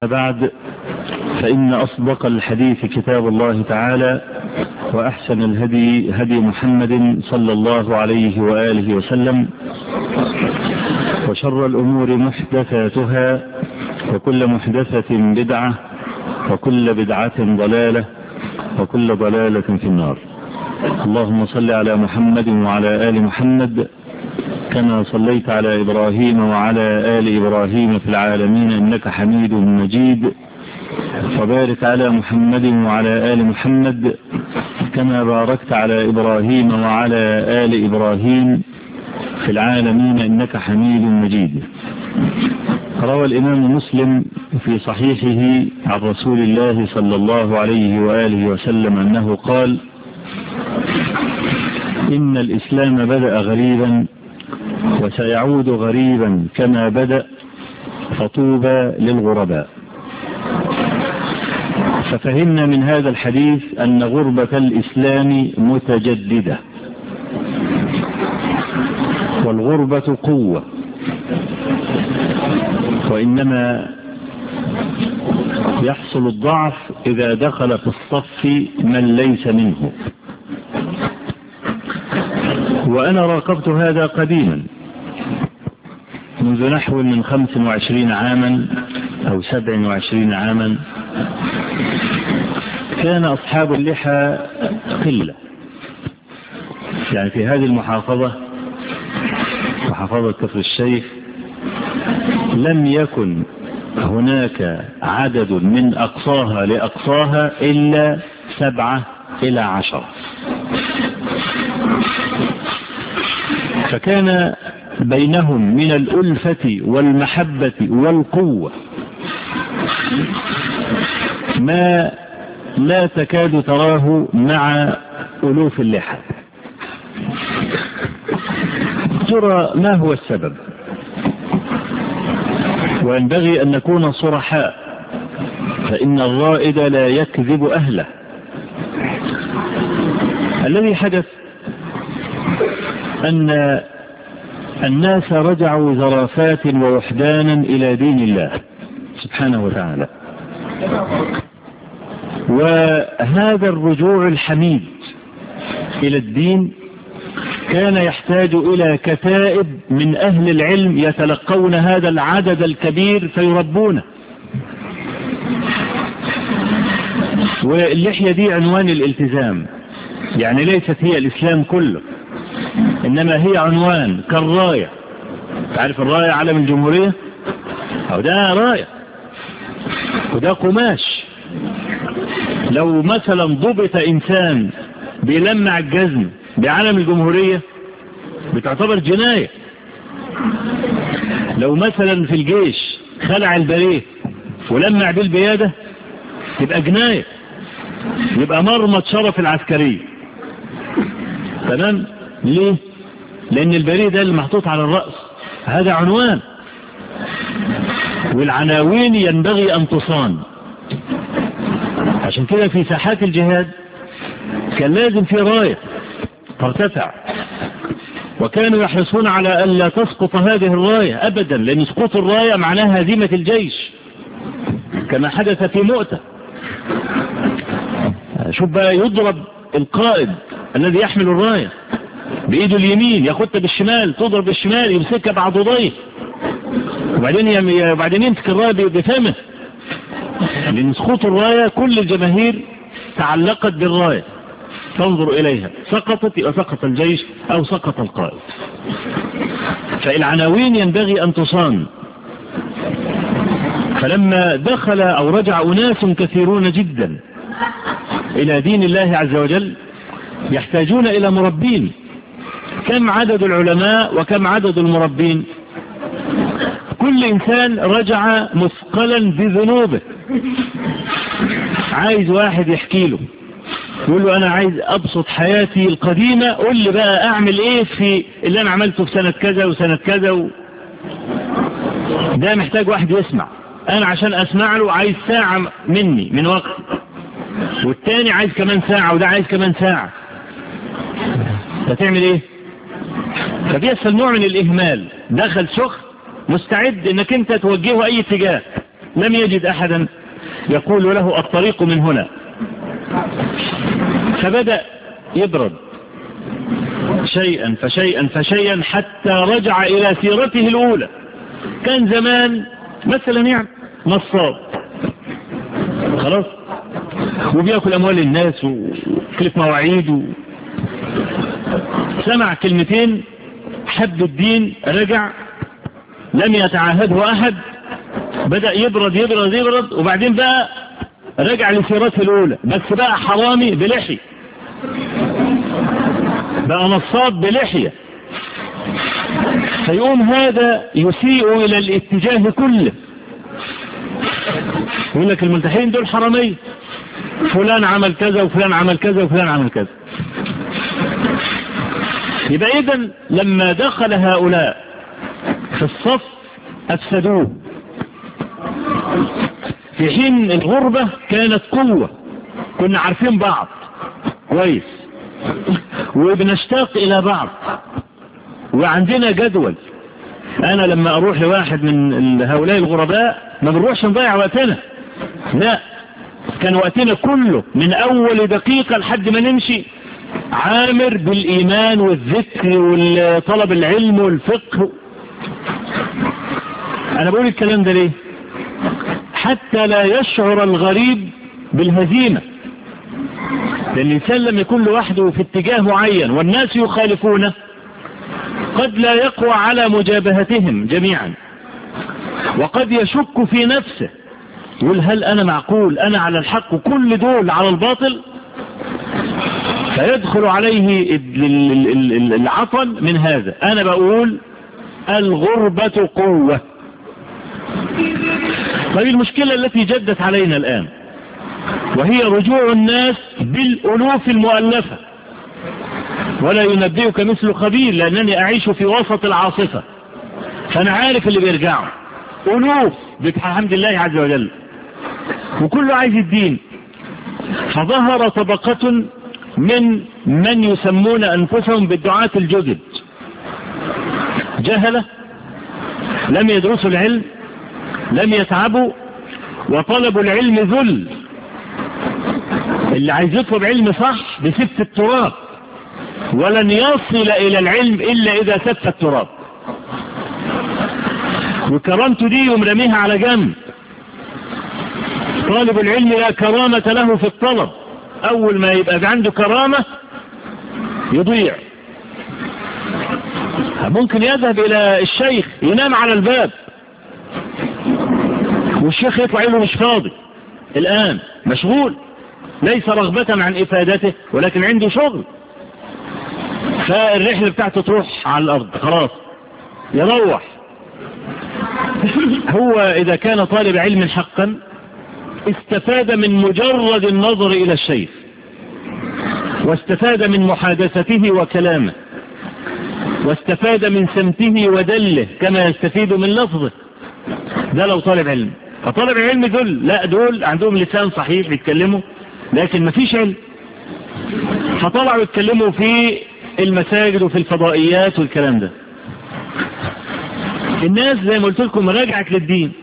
بعد فإن أصدق الحديث كتاب الله تعالى وأحسن الهدي هدي محمد صلى الله عليه وآله وسلم وشر الأمور محدثاتها وكل محدثة بدعة وكل بدعة ضلالة وكل ضلالة في النار اللهم صل على محمد وعلى آل محمد كما صليت على إبراهيم وعلى آل إبراهيم في العالمين إنك حميد مجيد وبارك على محمد وعلى آل محمد كما باركت على إبراهيم وعلى آل إبراهيم في العالمين إنك حميد مجيد روى الإمام مسلم في صحيحه عن رسول الله صلى الله عليه وآله وسلم أنه قال إن الإسلام بدأ غريبا وسيعود غريبا كما بدأ فطوبى للغرباء ففهمنا من هذا الحديث أن غربة الإسلام متجددة والغربة قوة وإنما يحصل الضعف إذا دخل في الصف من ليس منه وأنا راقبت هذا قديما منذ نحو من خمس وعشرين عاما أو سبع وعشرين عاما كان أصحاب اللحى قلة يعني في هذه المحافظة محافظة كفر الشيخ لم يكن هناك عدد من أقصاها لأقصاها إلا سبعة إلى عشرة فكان بينهم من الألفة والمحبة والقوة ما لا تكاد تراه مع ألوف اللحى ترى ما هو السبب وينبغي أن نكون صرحاء فإن الرائد لا يكذب أهله الذي حدث أن الناس رجعوا زرافات ووحدانا إلى دين الله سبحانه وتعالى وهذا الرجوع الحميد إلى الدين كان يحتاج إلى كتائب من أهل العلم يتلقون هذا العدد الكبير فيربونه واللحية دي عنوان الالتزام يعني ليست هي الإسلام كله إنما هي عنوان كالراية تعرف الراية علم الجمهورية أو ده راية وده قماش لو مثلا ضبط إنسان بيلمع الجزم بعلم الجمهورية بتعتبر جناية لو مثلا في الجيش خلع البريه ولمع بيه البيادة يبقى جناية يبقى مرمى شرف العسكرية تمام ليه لان البريه ده اللي محطوط على الرأس هذا عنوان والعناوين ينبغي ان تصان عشان كده في ساحات الجهاد كان لازم في راية ترتفع وكانوا يحرصون على أن لا تسقط هذه الراية أبدا لأن سقوط الراية معناها هزيمة الجيش كما حدث في مؤتة شوف بقى يضرب القائد الذي يحمل الراية بإيده اليمين ياخدها بالشمال تضرب بالشمال يمسكها بعضديه وبعدين وبعدين يمسك الراية بفمه لأن سقوط الراية كل الجماهير تعلقت بالراية تنظر إليها سقطت يبقى سقط الجيش أو سقط القائد فالعناوين ينبغي أن تصان فلما دخل أو رجع أناس كثيرون جدا إلى دين الله عز وجل يحتاجون إلى مربين كم عدد العلماء وكم عدد المربين كل إنسان رجع مثقلا بذنوبه عايز واحد يحكي له يقول له أنا عايز أبسط حياتي القديمة قول لي بقى أعمل إيه في اللي أنا عملته في سنة كذا وسنة كذا و... ده محتاج واحد يسمع أنا عشان أسمع له عايز ساعة مني من وقت والتاني عايز كمان ساعة وده عايز كمان ساعة هتعمل إيه فبيحصل نوع من الإهمال دخل شخص مستعد انك انت توجهه اي اتجاه لم يجد أحدا يقول له الطريق من هنا فبدأ يبرد شيئا فشيئا فشيئا حتى رجع إلى سيرته الأولى كان زمان مثلا يعني نصاب خلاص وبياكل أموال الناس وكلف مواعيد و... سمع كلمتين حب الدين رجع لم يتعاهده أحد بدأ يبرد يبرد يبرد وبعدين بقى رجع لسيرته الأولى بس بقى حرامي بلحي بقى نصاب بلحية فيقوم هذا يسيء إلى الاتجاه كله يقول لك الملتحين دول حرامية فلان عمل كذا وفلان عمل كذا وفلان عمل كذا يبقى إذا لما دخل هؤلاء في الصف أفسدوه في حين الغربة كانت قوة كنا عارفين بعض كويس وبنشتاق إلى بعض وعندنا جدول أنا لما أروح لواحد من هؤلاء الغرباء ما بنروحش نضيع وقتنا لا كان وقتنا كله من أول دقيقة لحد ما نمشي عامر بالإيمان والذكر وطلب العلم والفقه أنا بقول الكلام ده ليه حتى لا يشعر الغريب بالهزيمة لأن الإنسان لم يكن لوحده في اتجاه معين والناس يخالفونه قد لا يقوى على مجابهتهم جميعا وقد يشك في نفسه يقول هل أنا معقول أنا على الحق وكل دول على الباطل فيدخل عليه العطل من هذا أنا بقول الغربة قوة طيب المشكلة التي جدت علينا الآن وهي رجوع الناس بالألوف المؤلفة ولا ينبئك مثل خبير لأنني أعيش في وسط العاصفة فأنا عارف اللي بيرجعوا ألوف بحمد الله عز وجل وكله عايز الدين فظهر طبقة من من يسمون أنفسهم بالدعاة الجدد جهلة لم يدرسوا العلم لم يتعبوا وطلبوا العلم ذل اللي عايز يطلب علم صح بسفت التراب ولن يصل إلى العلم إلا إذا سفت التراب وكرامته دي يوم رميها على جنب طالب العلم لا كرامة له في الطلب أول ما يبقى عنده كرامة يضيع ممكن يذهب إلى الشيخ ينام على الباب والشيخ يطلع له مش فاضي الآن مشغول ليس رغبة عن إفادته ولكن عنده شغل فالرحلة بتاعته تروح على الأرض خلاص يروح هو إذا كان طالب علم حقا استفاد من مجرد النظر إلى الشيخ واستفاد من محادثته وكلامه واستفاد من سمته ودله كما يستفيد من لفظه ده لو طالب علم فطالب العلم دول لا دول عندهم لسان صحيح بيتكلموا لكن مفيش علم فطلعوا يتكلموا في المساجد وفي الفضائيات والكلام ده الناس زي ما قلت لكم رجعت للدين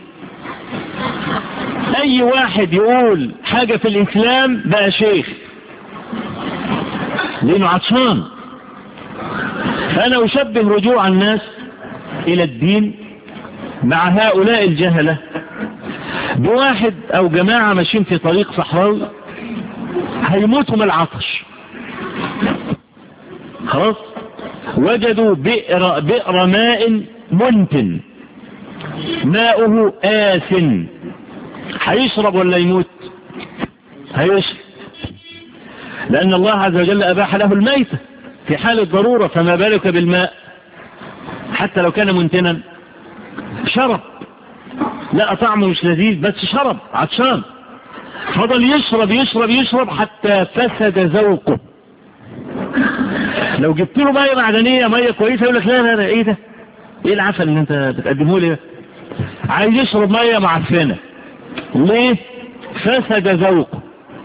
اي واحد يقول حاجة في الاسلام بقى شيخ لانه عطشان فانا اشبه رجوع الناس الى الدين مع هؤلاء الجهلة بواحد او جماعة ماشيين في طريق صحراوي هيموتوا من العطش خلاص وجدوا بئر, بئر ماء منتن ماؤه آسن هيشرب ولا يموت هيشرب لأن الله عز وجل أباح له الميتة في حال الضرورة فما بالك بالماء حتى لو كان منتنا شرب لا طعمه مش لذيذ بس شرب عطشان فضل يشرب يشرب يشرب حتى فسد ذوقه لو جبت له ميه معدنيه ميه كويسه يقول لك لا لا لا ايه ده ايه العسل اللي انت بتقدمه لي عايز يشرب ميه معفنه ليه فسد ذوقه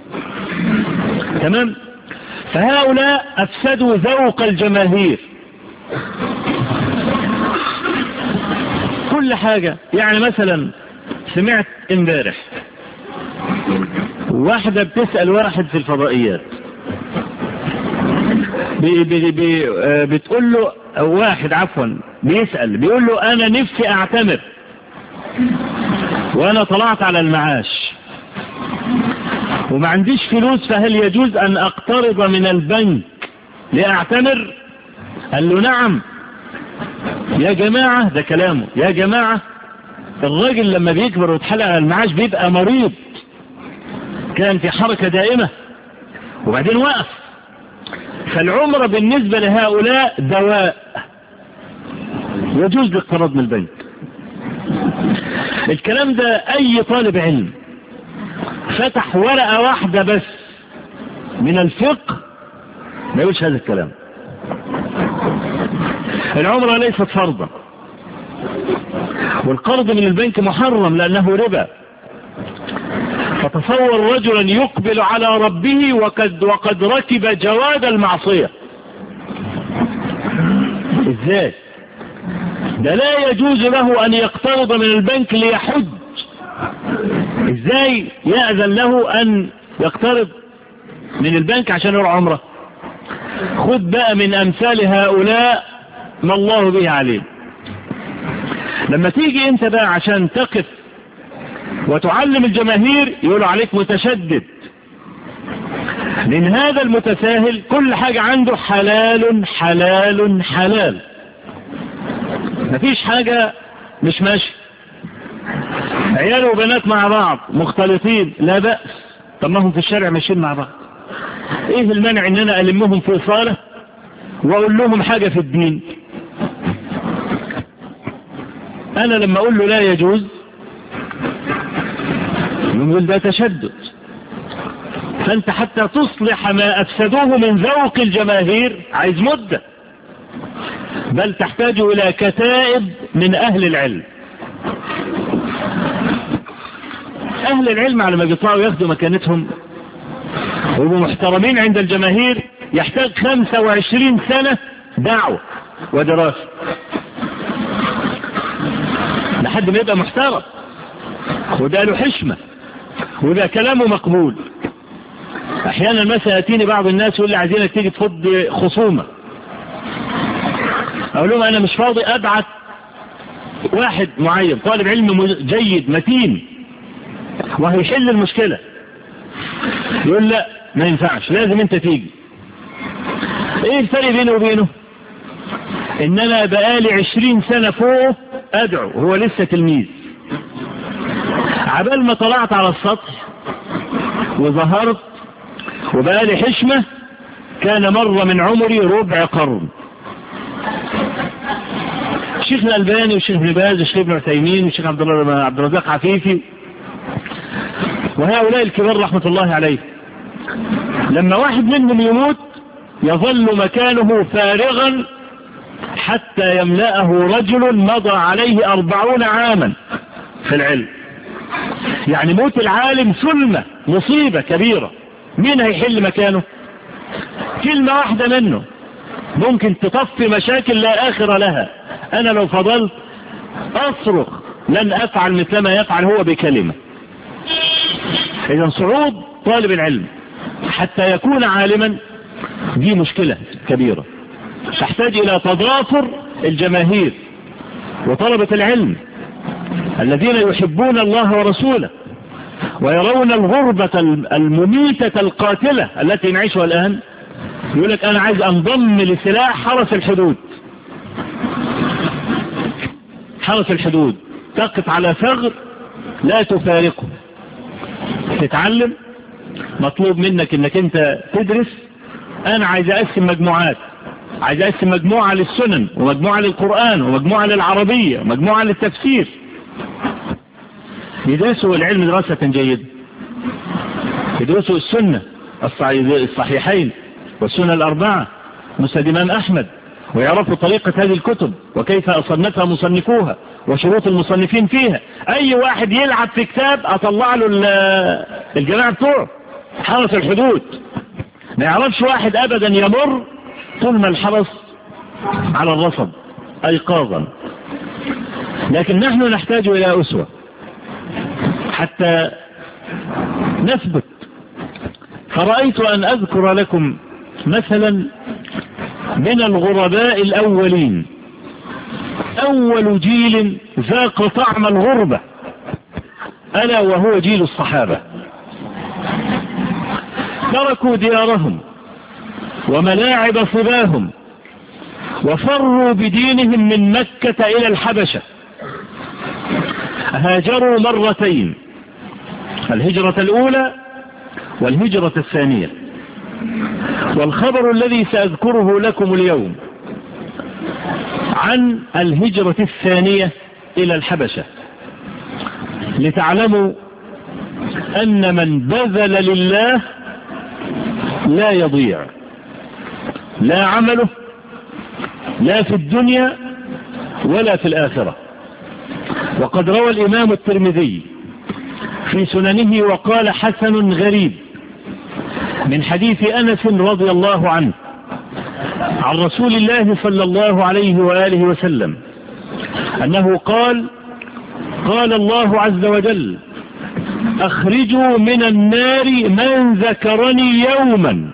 تمام فهؤلاء افسدوا ذوق الجماهير كل حاجة يعني مثلا سمعت امبارح واحدة بتسأل واحد في الفضائيات بي بي بي بتقول له أو واحد عفوا بيسأل بيقول له انا نفسي اعتمر وانا طلعت على المعاش وما عنديش فلوس فهل يجوز ان اقترض من البنك لاعتمر قال له نعم يا جماعة ده كلامه يا جماعة الراجل لما بيكبر ويتحلق على المعاش بيبقى مريض كان في حركة دائمة وبعدين وقف فالعمرة بالنسبة لهؤلاء دواء يجوز الاقتراض من البنك الكلام ده اي طالب علم فتح ورقة واحدة بس من الفقه ما يقولش هذا الكلام العمرة ليست فرضا والقرض من البنك محرم لأنه ربا فتصور رجلا يقبل على ربه وقد, وقد ركب جواد المعصية ازاي ده لا يجوز له ان يقترض من البنك ليحج ازاي يأذن له ان يقترض من البنك عشان يروح عمره خد بقى من امثال هؤلاء ما الله به عليم لما تيجي انت بقى عشان تقف وتعلم الجماهير يقولوا عليك متشدد لان هذا المتساهل كل حاجة عنده حلال حلال حلال مفيش حاجة مش ماشي عيال وبنات مع بعض مختلطين لا بأس طب ما هم في الشارع ماشيين مع بعض ايه المانع ان انا المهم في صالة واقول لهم حاجة في الدين انا لما اقول له لا يجوز يقول ده تشدد فانت حتى تصلح ما افسدوه من ذوق الجماهير عايز مدة بل تحتاج الى كتائب من اهل العلم اهل العلم على ما بيطلعوا ياخدوا مكانتهم ويبقوا محترمين عند الجماهير يحتاج 25 سنة دعوة ودراسة لحد ما يبقى محترم وده له حشمة وده كلامه مقبول احيانا مثلا ياتيني بعض الناس يقول لي عايزينك تيجي تفض خصومة اقول لهم انا مش فاضي ابعت واحد معين طالب علم جيد متين وهيحل المشكلة يقول لا ما ينفعش لازم انت تيجي ايه الفرق بينه وبينه ان انا بقالي عشرين سنة فوق ادعو هو لسه تلميذ عبال ما طلعت على السطح وظهرت وبقالي حشمة كان مر من عمري ربع قرن الشيخ الألباني والشيخ ابن باز والشيخ ابن عثيمين والشيخ عبد الله عبد الرزاق عفيفي وهؤلاء الكبار رحمة الله عليه لما واحد منهم يموت يظل مكانه فارغا حتى يملأه رجل مضى عليه أربعون عاما في العلم يعني موت العالم سلمة مصيبة كبيرة مين هيحل مكانه كلمة واحدة منه ممكن تطفي مشاكل لا آخر لها أنا لو فضلت أصرخ لن أفعل مثل ما يفعل هو بكلمة إذا صعود طالب العلم حتى يكون عالما دي مشكلة كبيرة تحتاج إلى تضافر الجماهير وطلبة العلم الذين يحبون الله ورسوله ويرون الغربة المميتة القاتلة التي نعيشها الآن يقول لك أنا عايز أنضم لسلاح حرس الحدود حرس الحدود تقف على ثغر لا تفارقه تتعلم مطلوب منك انك انت تدرس انا عايز اقسم مجموعات عايز اقسم مجموعة للسنن ومجموعة للقرآن ومجموعة للعربية ومجموعة للتفسير يدرسوا العلم دراسة جيدة يدرسوا السنة الصحيحين والسنة الأربعة مسند إمام أحمد ويعرفوا طريقة هذه الكتب وكيف أصنفها مصنفوها وشروط المصنفين فيها أي واحد يلعب في كتاب أطلع له الجماعة بتوعه حرس الحدود ما يعرفش واحد أبدا يمر طول ما الحرس على الرصد أيقاظا لكن نحن نحتاج إلى أسوة حتى نثبت فرأيت أن أذكر لكم مثلا من الغرباء الأولين أول جيل ذاق طعم الغربة ألا وهو جيل الصحابة تركوا ديارهم وملاعب صباهم وفروا بدينهم من مكة إلى الحبشة هاجروا مرتين الهجرة الأولى والهجرة الثانية والخبر الذي سأذكره لكم اليوم عن الهجرة الثانية إلى الحبشة لتعلموا أن من بذل لله لا يضيع لا عمله لا في الدنيا ولا في الآخرة وقد روى الإمام الترمذي في سننه وقال حسن غريب من حديث أنس رضي الله عنه عن رسول الله صلى الله عليه وآله وسلم أنه قال قال الله عز وجل أخرجوا من النار من ذكرني يوما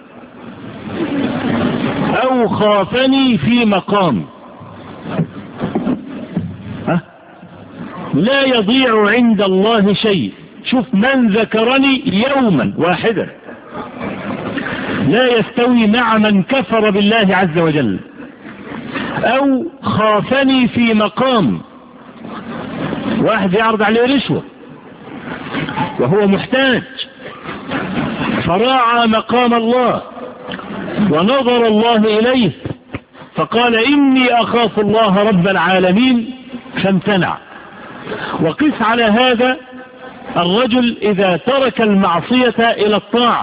أو خافني في مقام لا يضيع عند الله شيء شوف من ذكرني يوما واحدا لا يستوي مع من كفر بالله عز وجل او خافني في مقام واحد يعرض عليه رشوة وهو محتاج فراعى مقام الله ونظر الله إليه فقال إني أخاف الله رب العالمين فامتنع وقس على هذا الرجل إذا ترك المعصية إلى الطاعة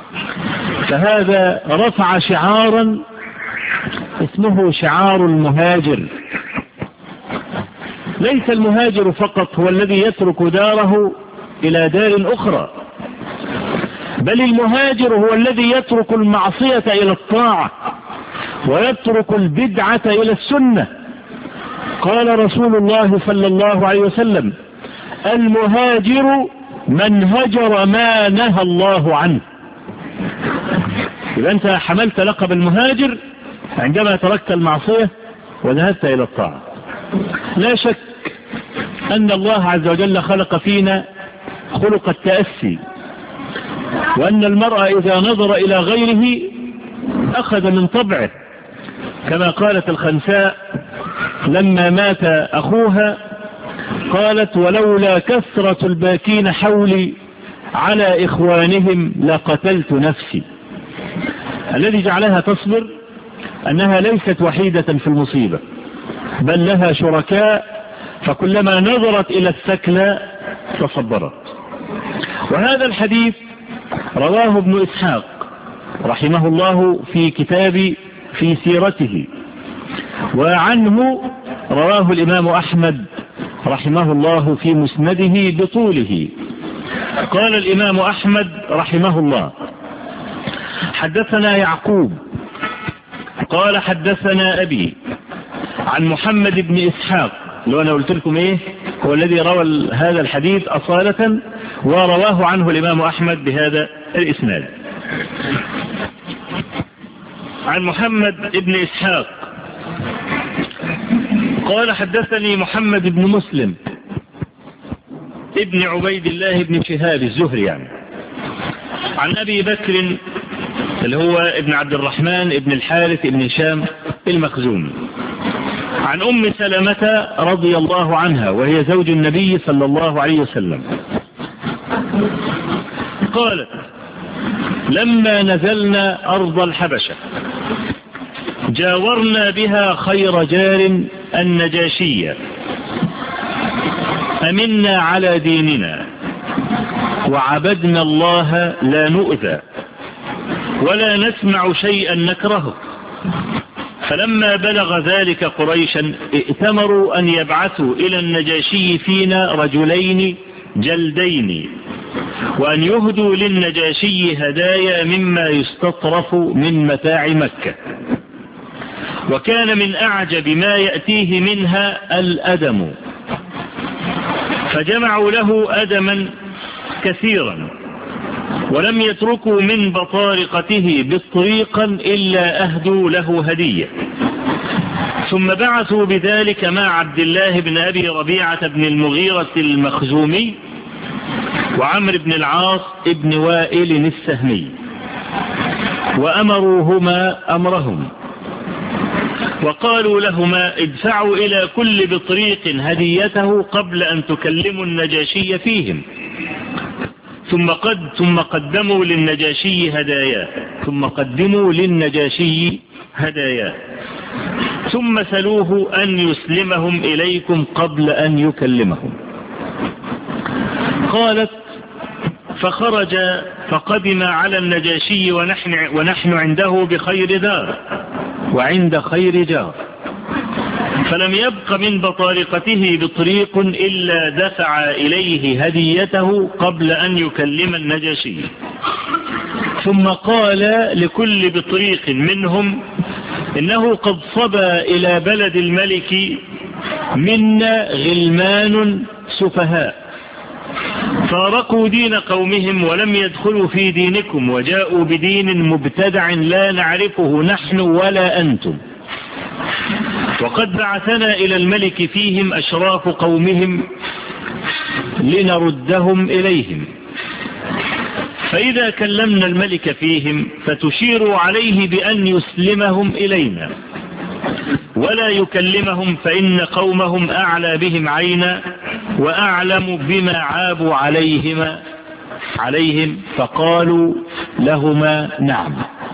فهذا رفع شعارا اسمه شعار المهاجر ليس المهاجر فقط هو الذي يترك داره إلى دار أخرى بل المهاجر هو الذي يترك المعصية إلى الطاعة ويترك البدعة إلى السنة قال رسول الله صلى الله عليه وسلم المهاجر من هجر ما نهى الله عنه إذا أنت حملت لقب المهاجر عندما تركت المعصية وذهبت إلى الطاعة لا شك أن الله عز وجل خلق فينا خلق التأسي وأن المرأة إذا نظر إلى غيره أخذ من طبعه كما قالت الخنساء لما مات أخوها قالت ولولا كثرة الباكين حولي على إخوانهم لقتلت نفسي الذي جعلها تصبر أنها ليست وحيدة في المصيبة بل لها شركاء فكلما نظرت إلى الثكلى تصبرت وهذا الحديث رواه ابن إسحاق رحمه الله في كتاب في سيرته وعنه رواه الإمام أحمد رحمه الله في مسنده بطوله قال الإمام أحمد رحمه الله حدثنا يعقوب قال حدثنا أبي عن محمد بن إسحاق لو أنا قلت لكم إيه هو الذي روى هذا الحديث أصالة ورواه عنه الإمام أحمد بهذا الإسناد عن محمد بن إسحاق قال حدثني محمد بن مسلم ابن عبيد الله بن شهاب الزهري يعني عن أبي بكر اللي هو ابن عبد الرحمن ابن الحارث ابن هشام المخزومي عن أم سلمة رضي الله عنها وهي زوج النبي صلى الله عليه وسلم قالت لما نزلنا أرض الحبشة جاورنا بها خير جار النجاشية أمنا على ديننا وعبدنا الله لا نؤذى ولا نسمع شيئا نكرهه فلما بلغ ذلك قريشا ائتمروا أن يبعثوا إلى النجاشي فينا رجلين جلدين وأن يهدوا للنجاشي هدايا مما يستطرف من متاع مكة وكان من أعجب ما يأتيه منها الأدم فجمعوا له أدما كثيرا ولم يتركوا من بطارقته بالطريقا إلا أهدوا له هدية ثم بعثوا بذلك مع عبد الله بن أبي ربيعة بن المغيرة المخزومي وعمر بن العاص بن وائل السهمي وأمروهما أمرهم وقالوا لهما ادفعوا إلى كل بطريق هديته قبل أن تكلموا النجاشي فيهم ثم قد ثم قدموا للنجاشي هدايا ثم قدموا للنجاشي هدايا ثم سلوه أن يسلمهم إليكم قبل أن يكلمهم قالت فخرج فقدم على النجاشي ونحن, ونحن عنده بخير دار وعند خير جار فلم يبق من بطارقته بطريق إلا دفع إليه هديته قبل أن يكلم النجاشي ثم قال لكل بطريق منهم إنه قد صبى إلى بلد الملك منا غلمان سفهاء فارقوا دين قومهم ولم يدخلوا في دينكم وجاءوا بدين مبتدع لا نعرفه نحن ولا أنتم وقد بعثنا إلى الملك فيهم أشراف قومهم لنردهم إليهم فإذا كلمنا الملك فيهم فتشير عليه بأن يسلمهم إلينا ولا يكلمهم فإن قومهم أعلى بهم عينا وأعلم بما عابوا عليهما عليهم فقالوا لهما نعم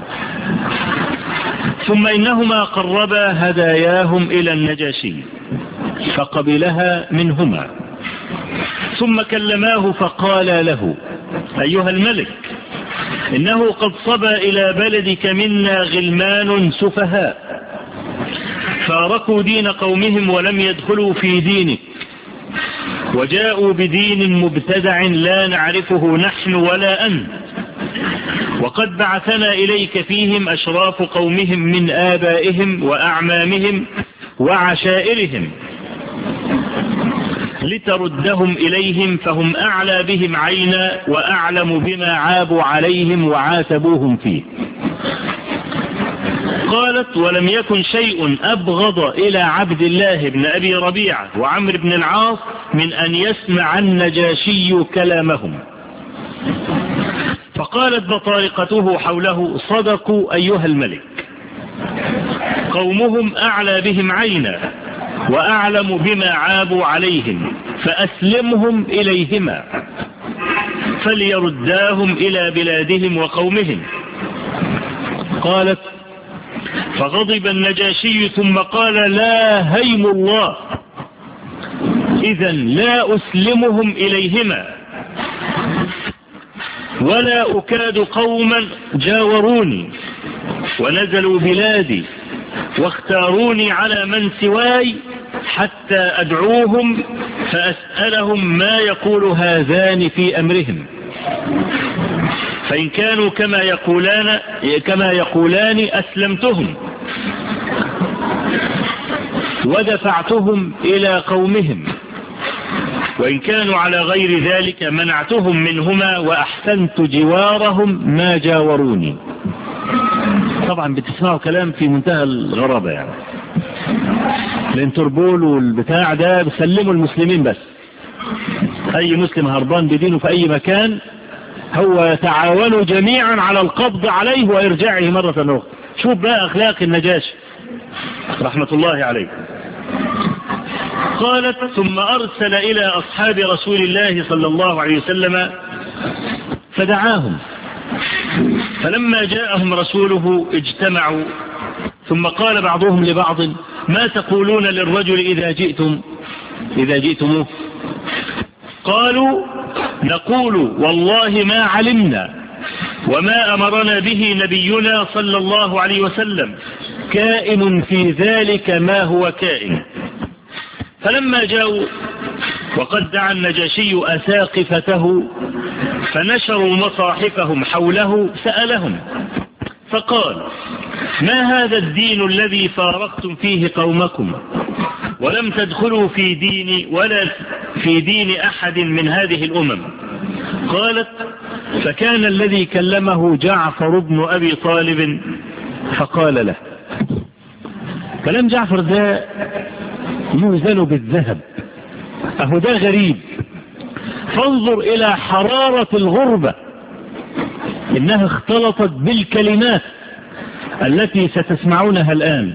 ثم إنهما قربا هداياهم إلى النجاشي فقبلها منهما ثم كلماه فقال له أيها الملك إنه قد صبى إلى بلدك منا غلمان سفهاء فارقوا دين قومهم ولم يدخلوا في دينك وجاءوا بدين مبتدع لا نعرفه نحن ولا أنت وقد بعثنا إليك فيهم أشراف قومهم من آبائهم وأعمامهم وعشائرهم لتردهم إليهم فهم أعلى بهم عينا وأعلم بما عابوا عليهم وعاتبوهم فيه قالت ولم يكن شيء أبغض إلى عبد الله بن أبي ربيعة وعمر بن العاص من أن يسمع النجاشي كلامهم فقالت بطارقته حوله صدقوا أيها الملك قومهم أعلى بهم عينا وأعلم بما عابوا عليهم فأسلمهم إليهما فليرداهم إلى بلادهم وقومهم قالت فغضب النجاشي ثم قال لا هيم الله إذا لا أسلمهم إليهما ولا أكاد قوما جاوروني ونزلوا بلادي واختاروني على من سواي حتى أدعوهم فأسألهم ما يقول هذان في أمرهم فإن كانوا كما يقولان كما يقولان أسلمتهم ودفعتهم إلى قومهم وإن كانوا على غير ذلك منعتهم منهما وأحسنت جوارهم ما جاوروني طبعا بتسمعوا كلام في منتهى الغرابة يعني الانتربول والبتاع ده بيسلموا المسلمين بس أي مسلم هربان بدينه في أي مكان هو يتعاونوا جميعا على القبض عليه وإرجاعه مرة أخرى شوف بقى أخلاق النجاشي رحمة الله عليه قالت ثم أرسل إلى أصحاب رسول الله صلى الله عليه وسلم فدعاهم فلما جاءهم رسوله اجتمعوا ثم قال بعضهم لبعض ما تقولون للرجل إذا جئتم إذا جئتموه قالوا نقول والله ما علمنا وما أمرنا به نبينا صلى الله عليه وسلم كائن في ذلك ما هو كائن فلما جاءوا وقد دعا النجاشي أساقفته فنشروا مصاحفهم حوله سألهم فقال ما هذا الدين الذي فارقتم فيه قومكم ولم تدخلوا في ديني ولا في دين أحد من هذه الأمم قالت فكان الذي كلمه جعفر بن أبي طالب فقال له كلام جعفر ده يوزن بالذهب أهو ده غريب فانظر إلى حرارة الغربة إنها اختلطت بالكلمات التي ستسمعونها الآن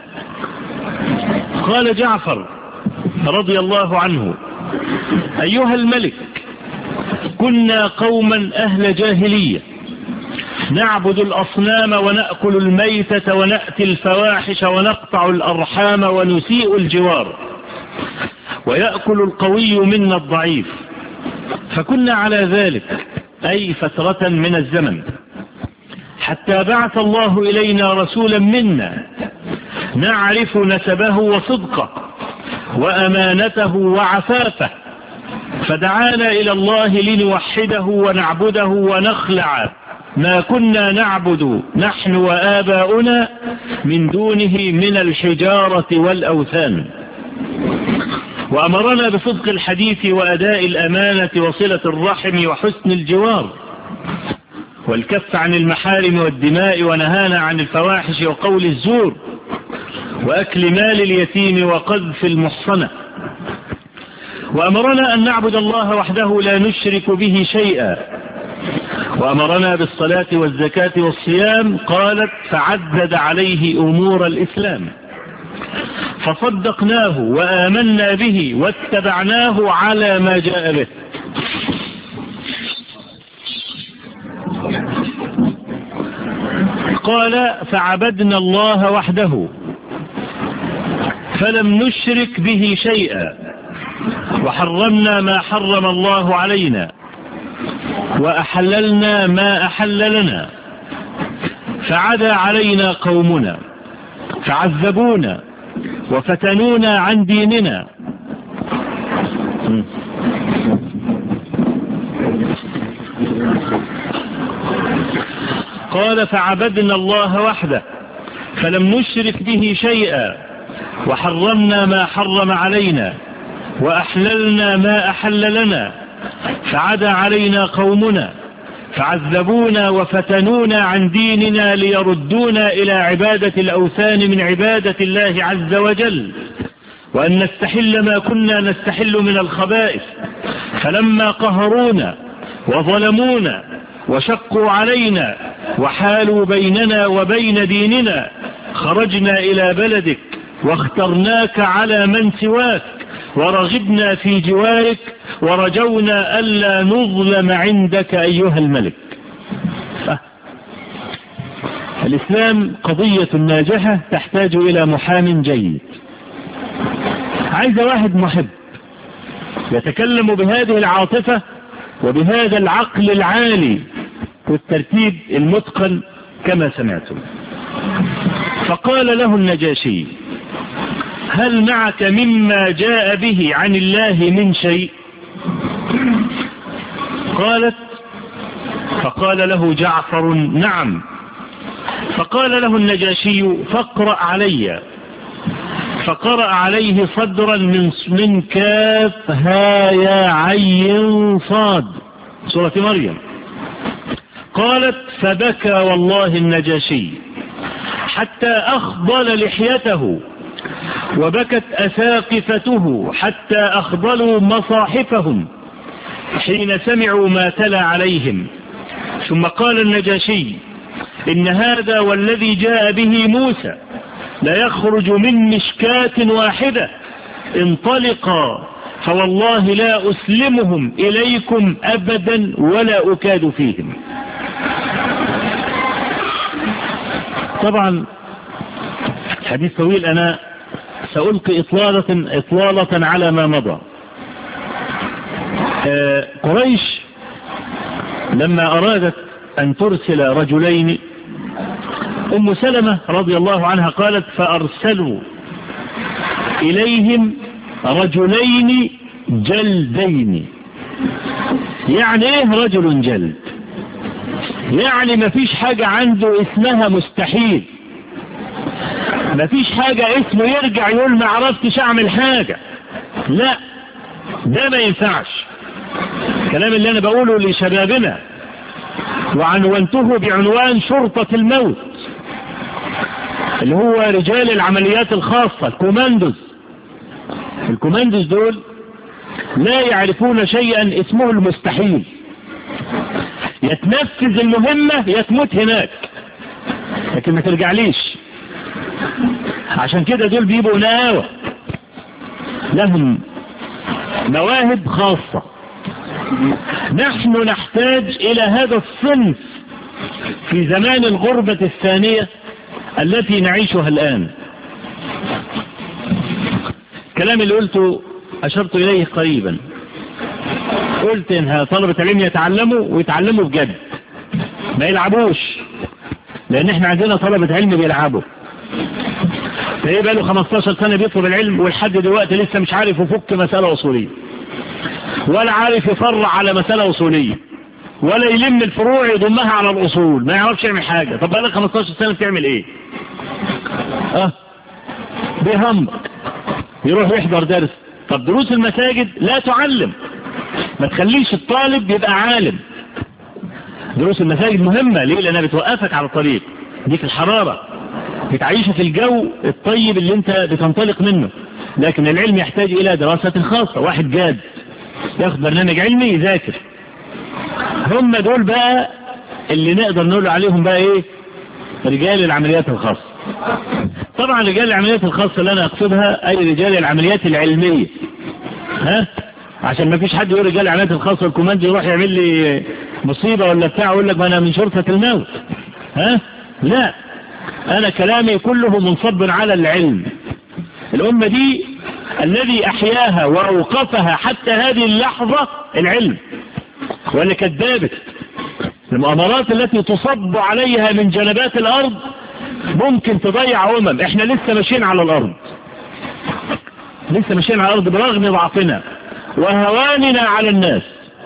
قال جعفر رضي الله عنه أيها الملك كنا قوما أهل جاهلية نعبد الأصنام ونأكل الميتة ونأتي الفواحش ونقطع الأرحام ونسيء الجوار ويأكل القوي منا الضعيف فكنا على ذلك أي فترة من الزمن حتى بعث الله إلينا رسولا منا نعرف نسبه وصدقه وأمانته وعفافه فدعانا إلى الله لنوحده ونعبده ونخلع ما كنا نعبد نحن وآباؤنا من دونه من الحجارة والأوثان وأمرنا بصدق الحديث وأداء الأمانة وصلة الرحم وحسن الجوار والكف عن المحارم والدماء ونهانا عن الفواحش وقول الزور وأكل مال اليتيم وقذف المحصنة وأمرنا أن نعبد الله وحده لا نشرك به شيئا وأمرنا بالصلاة والزكاة والصيام قالت فعدد عليه أمور الإسلام فصدقناه وآمنا به واتبعناه على ما جاء به قال فعبدنا الله وحده فلم نشرك به شيئا وحرمنا ما حرم الله علينا وأحللنا ما أحل لنا فعدا علينا قومنا فعذبونا وفتنونا عن ديننا قال فعبدنا الله وحده فلم نشرك به شيئا وحرمنا ما حرم علينا وأحللنا ما أحل لنا فعدا علينا قومنا فعذبونا وفتنونا عن ديننا ليردونا إلى عبادة الأوثان من عبادة الله عز وجل وأن نستحل ما كنا نستحل من الخبائث فلما قهرونا وظلمونا وشقوا علينا وحالوا بيننا وبين ديننا خرجنا إلى بلدك واخترناك على من سواك ورغبنا في جوارك ورجونا ألا نظلم عندك أيها الملك أه. الإسلام قضية ناجحة تحتاج إلى محام جيد عايز واحد محب يتكلم بهذه العاطفة وبهذا العقل العالي والترتيب المتقن كما سمعتم فقال له النجاشي هل معك مما جاء به عن الله من شيء قالت فقال له جعفر نعم فقال له النجاشي فاقرأ علي فقرأ عليه صدرا من من كاف ها يا عين صاد سورة مريم قالت فبكى والله النجاشي حتى أخضل لحيته وبكت أساقفته حتى أخضلوا مصاحفهم حين سمعوا ما تلا عليهم ثم قال النجاشي إن هذا والذي جاء به موسى لا يخرج من مشكاة واحدة انطلقا فوالله لا أسلمهم إليكم أبدا ولا أكاد فيهم طبعا حديث طويل أنا سألقي إطلالة, إطلالة على ما مضى قريش لما أرادت أن ترسل رجلين أم سلمة رضي الله عنها قالت فأرسلوا إليهم رجلين جلدين يعني ايه رجل جلد يعني ما فيش حاجة عنده اسمها مستحيل ما فيش حاجة اسمه يرجع يقول ما عرفتش اعمل حاجة لا ده ما ينفعش الكلام اللي انا بقوله لشبابنا وعنونته بعنوان شرطة الموت اللي هو رجال العمليات الخاصة الكوماندوز الكوماندوز دول لا يعرفون شيئا اسمه المستحيل يتنفذ المهمة يتموت هناك لكن ما ترجعليش عشان كده دول بيبقوا ناوة لهم مواهب خاصة نحن نحتاج الى هذا الصنف في زمان الغربة الثانية التي نعيشها الآن الكلام اللي قلته أشرت إليه قريبا قلت إنها طلبة العلم يتعلموا ويتعلموا بجد ما يلعبوش لأن احنا عندنا طلبة علم بيلعبوا فإيه بقى له 15 سنة بيطلب العلم والحد دلوقتي لسه مش عارف يفك مسألة أصولية ولا عارف يفرع على مسألة أصولية ولا يلم الفروع يضمها على الأصول ما يعرفش يعمل حاجة طب بقى لك 15 سنة بتعمل ايه اه بيهم يروح يحضر درس طب دروس المساجد لا تعلم ما تخليش الطالب يبقى عالم دروس المساجد مهمة ليه لانها بتوقفك على الطريق ديك الحرارة بتعيشك في الجو الطيب اللي انت بتنطلق منه لكن العلم يحتاج الى دراسة خاصة واحد جاد ياخد برنامج علمي يذاكر هم دول بقى اللي نقدر نقول عليهم بقى ايه رجال العمليات الخاصة طبعا رجال العمليات الخاصة اللي انا اقصدها اي رجال العمليات العلمية ها عشان ما فيش حد يقول رجال العمليات الخاصة الكوماندي يروح يعمل لي مصيبة ولا بتاع يقول لك ما انا من شرطة الموت ها لا انا كلامي كله منصب على العلم الامة دي الذي احياها واوقفها حتى هذه اللحظة العلم واللي كذابت المؤامرات التي تصب عليها من جنبات الارض ممكن تضيع امم احنا لسه ماشيين على الارض لسه ماشيين على الارض برغم ضعفنا وهواننا على الناس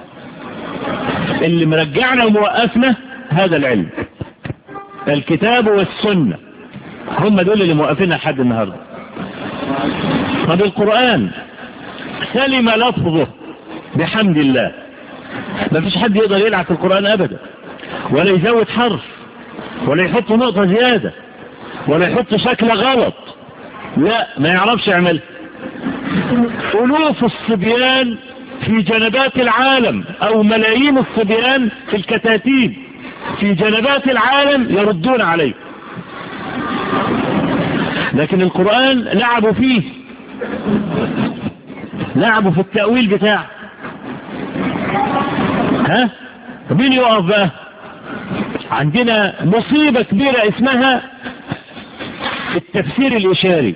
اللي مرجعنا وموقفنا هذا العلم الكتاب والسنة هم دول اللي موقفيننا لحد النهاردة طب القرآن سلم لفظه بحمد الله ما فيش حد يقدر يلعب في القرآن ابدا ولا يزود حرف ولا يحط نقطة زيادة ولا يحط شكل غلط لا ما يعرفش يعمل ألوف الصبيان في جنبات العالم أو ملايين الصبيان في الكتاتيب في جنبات العالم يردون عليه لكن القرآن لعبوا فيه لعبوا في التأويل بتاعه ها مين يقف بقى عندنا مصيبة كبيرة اسمها التفسير الإشاري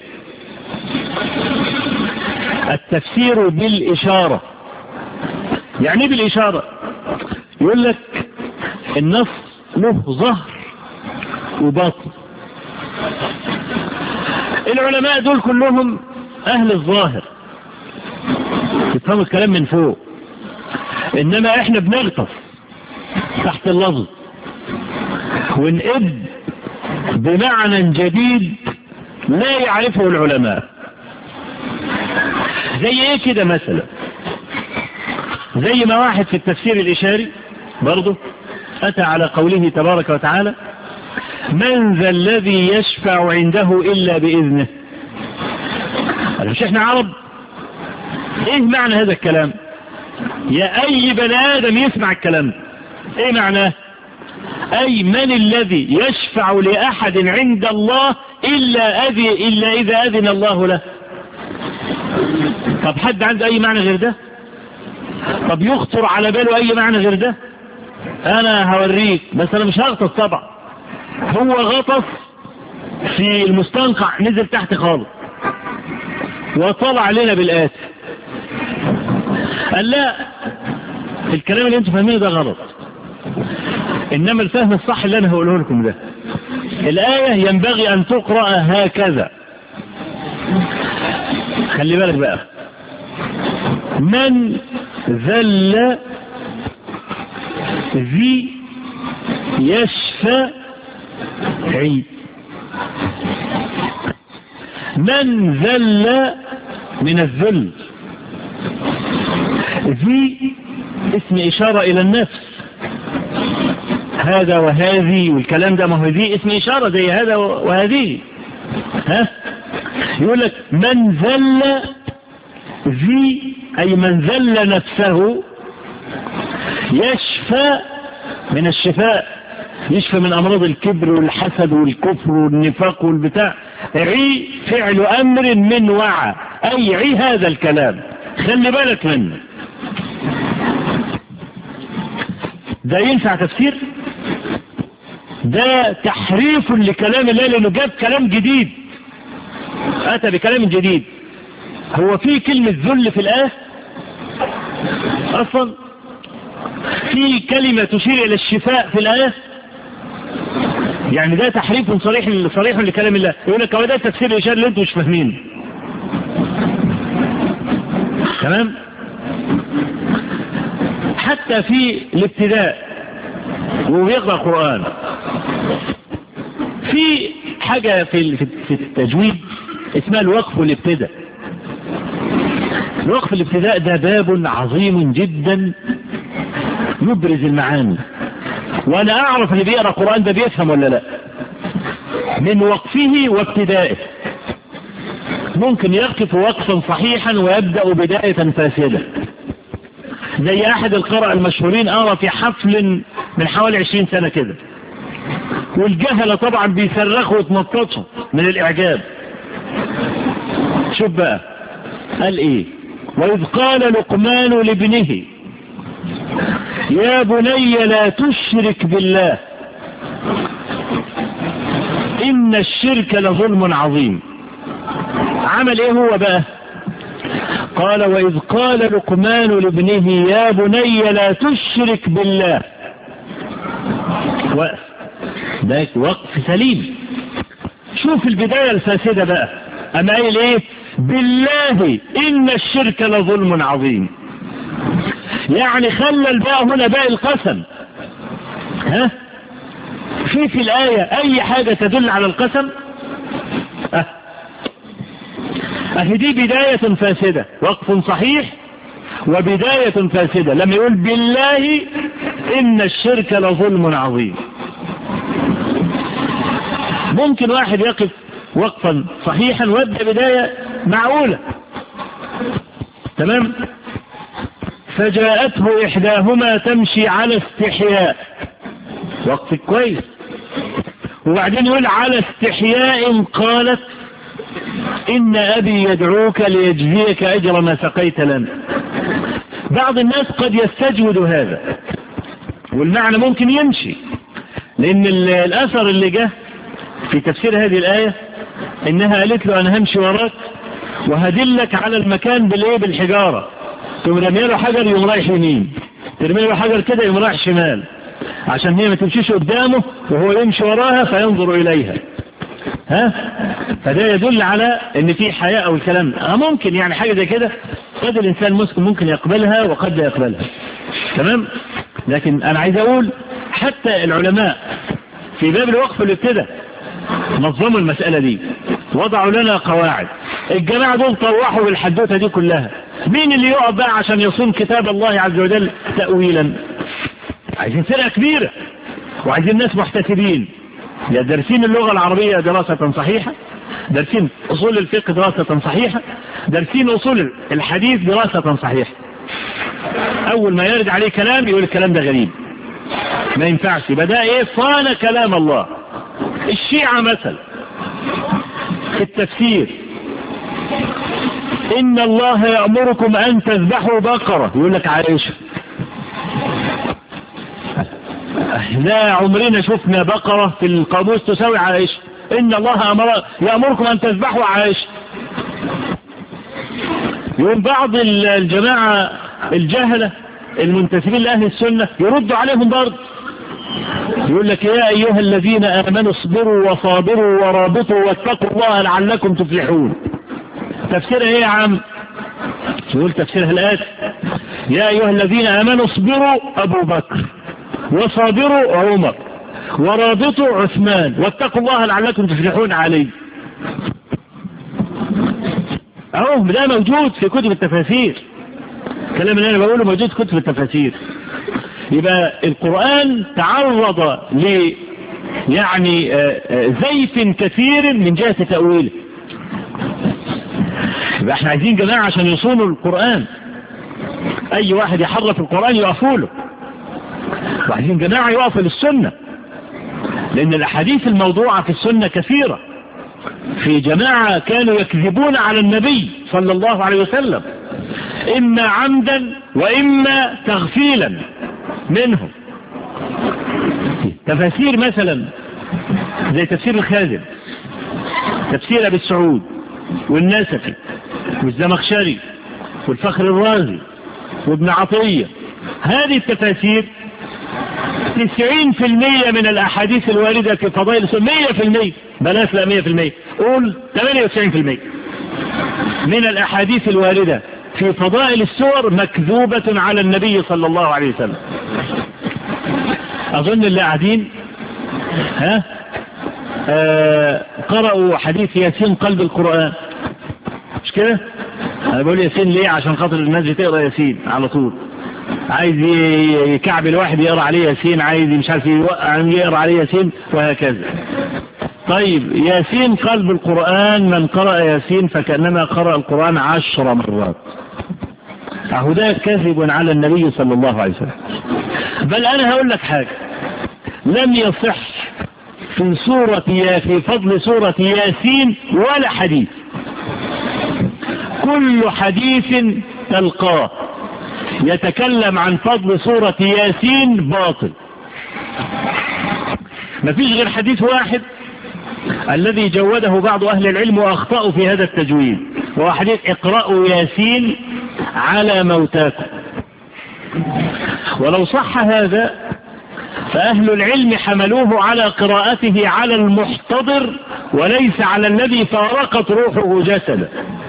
التفسير بالإشارة يعني بالإشارة يقول لك النص له ظهر وباطن العلماء دول كلهم أهل الظاهر يفهموا الكلام من فوق إنما إحنا بنغطس تحت اللفظ ونقب بمعنى جديد لا يعرفه العلماء زي ايه كده مثلا زي ما واحد في التفسير الإشاري برضه أتى على قوله تبارك وتعالى من ذا الذي يشفع عنده إلا بإذنه مش احنا عرب ايه معنى هذا الكلام يا اي بني ادم يسمع الكلام ايه معناه اي من الذي يشفع لاحد عند الله الا اذي الا اذا اذن الله له طب حد عنده اي معنى غير ده طب يخطر على باله اي معنى غير ده انا هوريك بس انا مش هغطس طبعا هو غطس في المستنقع نزل تحت خالص وطلع علينا بالآتي قال لا الكلام اللي انتم فاهمينه ده غلط انما الفهم الصح اللي انا هقوله لكم ده الآية ينبغي ان تقرأ هكذا خلي بالك بقى من ذل ذي يشفى عيد من ذل من الذل ذي اسم إشارة إلى النفس هذا وهذه والكلام ده ما هو ذي اسم إشارة زي هذا وهذه ها يقول لك من ذل ذي أي من ذل نفسه يشفى من الشفاء يشفى من أمراض الكبر والحسد والكفر والنفاق والبتاع عي فعل أمر من وعى أي عي هذا الكلام خلي بالك منه ده ينفع تفسير ده تحريف لكلام الله لأنه جاب كلام جديد أتى بكلام جديد هو في كلمة ذل في الآية أصلا في كلمة تشير إلى الشفاء في الآية يعني ده تحريف صريح صريح لكلام الله يقول لك هو ده التفسير الإشارة اللي انتم مش فاهمينه تمام حتى في الابتداء وبيقرأ قرآن في حاجة في في التجويد اسمها الوقف والابتداء الوقف الابتداء ده باب عظيم جدا يبرز المعاني وانا اعرف اللي بيقرا قرآن ده بيفهم ولا لا من وقفه وابتدائه ممكن يقف وقفا صحيحا ويبدأ بداية فاسدة زي احد القراء المشهورين ارى في حفل من حوالي عشرين سنة كده والجهلة طبعا بيصرخوا ويتنططوا من الاعجاب شوف بقى قال ايه واذ قال لقمان لابنه يا بني لا تشرك بالله ان الشرك لظلم عظيم عمل ايه هو بقى قال واذ قال لقمان لابنه يا بني لا تشرك بالله وقف ده وقف سليم شوف البداية الفاسدة بقى اما قايل ايه بالله ان الشرك لظلم عظيم يعني خلى الباء هنا باء القسم ها في في الآية أي حاجة تدل على القسم أه. أهي دي بداية فاسدة وقف صحيح وبداية فاسدة لما يقول بالله إن الشرك لظلم عظيم ممكن واحد يقف وقفا صحيحا ويبدأ بداية معقولة تمام فجاءته إحداهما تمشي على استحياء وقت كويس وبعدين يقول على استحياء قالت إن أبي يدعوك ليجزيك أجر ما سقيت لنا بعض الناس قد يستجود هذا والمعنى ممكن يمشي لأن الأثر اللي جه في تفسير هذه الآية إنها قالت له أنا همشي وراك وهدلك على المكان بالإيه بالحجارة تقوم رمي له حجر يقوم رايح يمين ترمي له حجر كده يقوم رايح شمال عشان هي ما تمشيش قدامه وهو يمشي وراها فينظر إليها ها فده يدل على ان في حياة او الكلام اه ممكن يعني حاجة زي كده قد الانسان مسلم ممكن يقبلها وقد لا يقبلها تمام لكن انا عايز اقول حتى العلماء في باب الوقف اللي ابتدى نظموا المسألة دي وضعوا لنا قواعد الجماعة دول طوحوا بالحدوثة دي كلها مين اللي يقف بقى عشان يصوم كتاب الله عز وجل تأويلا عايزين فرقة كبيرة وعايزين ناس محتسبين يا دارسين اللغة العربية دراسة صحيحة دارسين أصول الفقه دراسة صحيحة دارسين أصول الحديث دراسة صحيحة أول ما يرد عليه كلام يقول الكلام ده غريب ما ينفعش يبقى ده إيه صان كلام الله الشيعة مثل في التفسير إن الله يأمركم أن تذبحوا بقرة يقول لك عائشة لا عمرنا شفنا بقرة في القاموس تساوي عائشة إن الله أمر يأمركم أن تذبحوا عائشة يقول بعض الجماعة الجهلة المنتسبين لأهل السنة يردوا عليهم برضه يقول لك يا أيها الذين آمنوا اصبروا وصابروا ورابطوا واتقوا الله لعلكم تفلحون تفسيرها ايه يا عم يقول تفسيرها الآت يا أيها الذين آمنوا اصبروا أبو بكر وصابروا عمر ورابطوا عثمان واتقوا الله لعلكم تفلحون عليه اهو ده موجود في كتب التفاسير الكلام اللي انا بقوله موجود في كتب التفاسير يبقى القرآن تعرض ل يعني زيف كثير من جهة تأويله يبقى احنا عايزين جماعة عشان يصونوا القرآن اي واحد يحرف القرآن يقفوا له وعايزين جماعة يقفوا للسنة لان الاحاديث الموضوعة في السنة كثيرة في جماعة كانوا يكذبون على النبي صلى الله عليه وسلم اما عمدا واما تغفيلا منهم تفاسير مثلا زي تفسير الخازن تفسير ابي السعود والناسفي والزمخشري والفخر الرازي وابن عطية هذه التفاسير 90% من الاحاديث الواردة في فضائل السنة 100% بلاش لا 100% قول 98% من الاحاديث الواردة في فضائل السور مكذوبة على النبي صلى الله عليه وسلم اظن اللي قاعدين ها آه قرأوا حديث ياسين قلب القرآن مش كده انا بقول ياسين ليه عشان خاطر الناس بتقرا ياسين على طول عايز يكعب الواحد يقرا عليه ياسين عايز مش عارف يقرا عليه ياسين وهكذا طيب ياسين قلب القرآن من قرأ ياسين فكأنما قرأ القرآن عشر مرات اهو ده كذب على النبي صلى الله عليه وسلم بل انا هقول لك حاجة لم يصح في سورة يا في فضل سورة ياسين ولا حديث كل حديث تلقاه يتكلم عن فضل سورة ياسين باطل مفيش غير حديث واحد الذي جوده بعض أهل العلم وأخطأوا في هذا التجويد وهو حديث اقرأوا ياسين على موتاكم ولو صح هذا فأهل العلم حملوه على قراءته على المحتضر وليس على الذي فارقت روحه جسده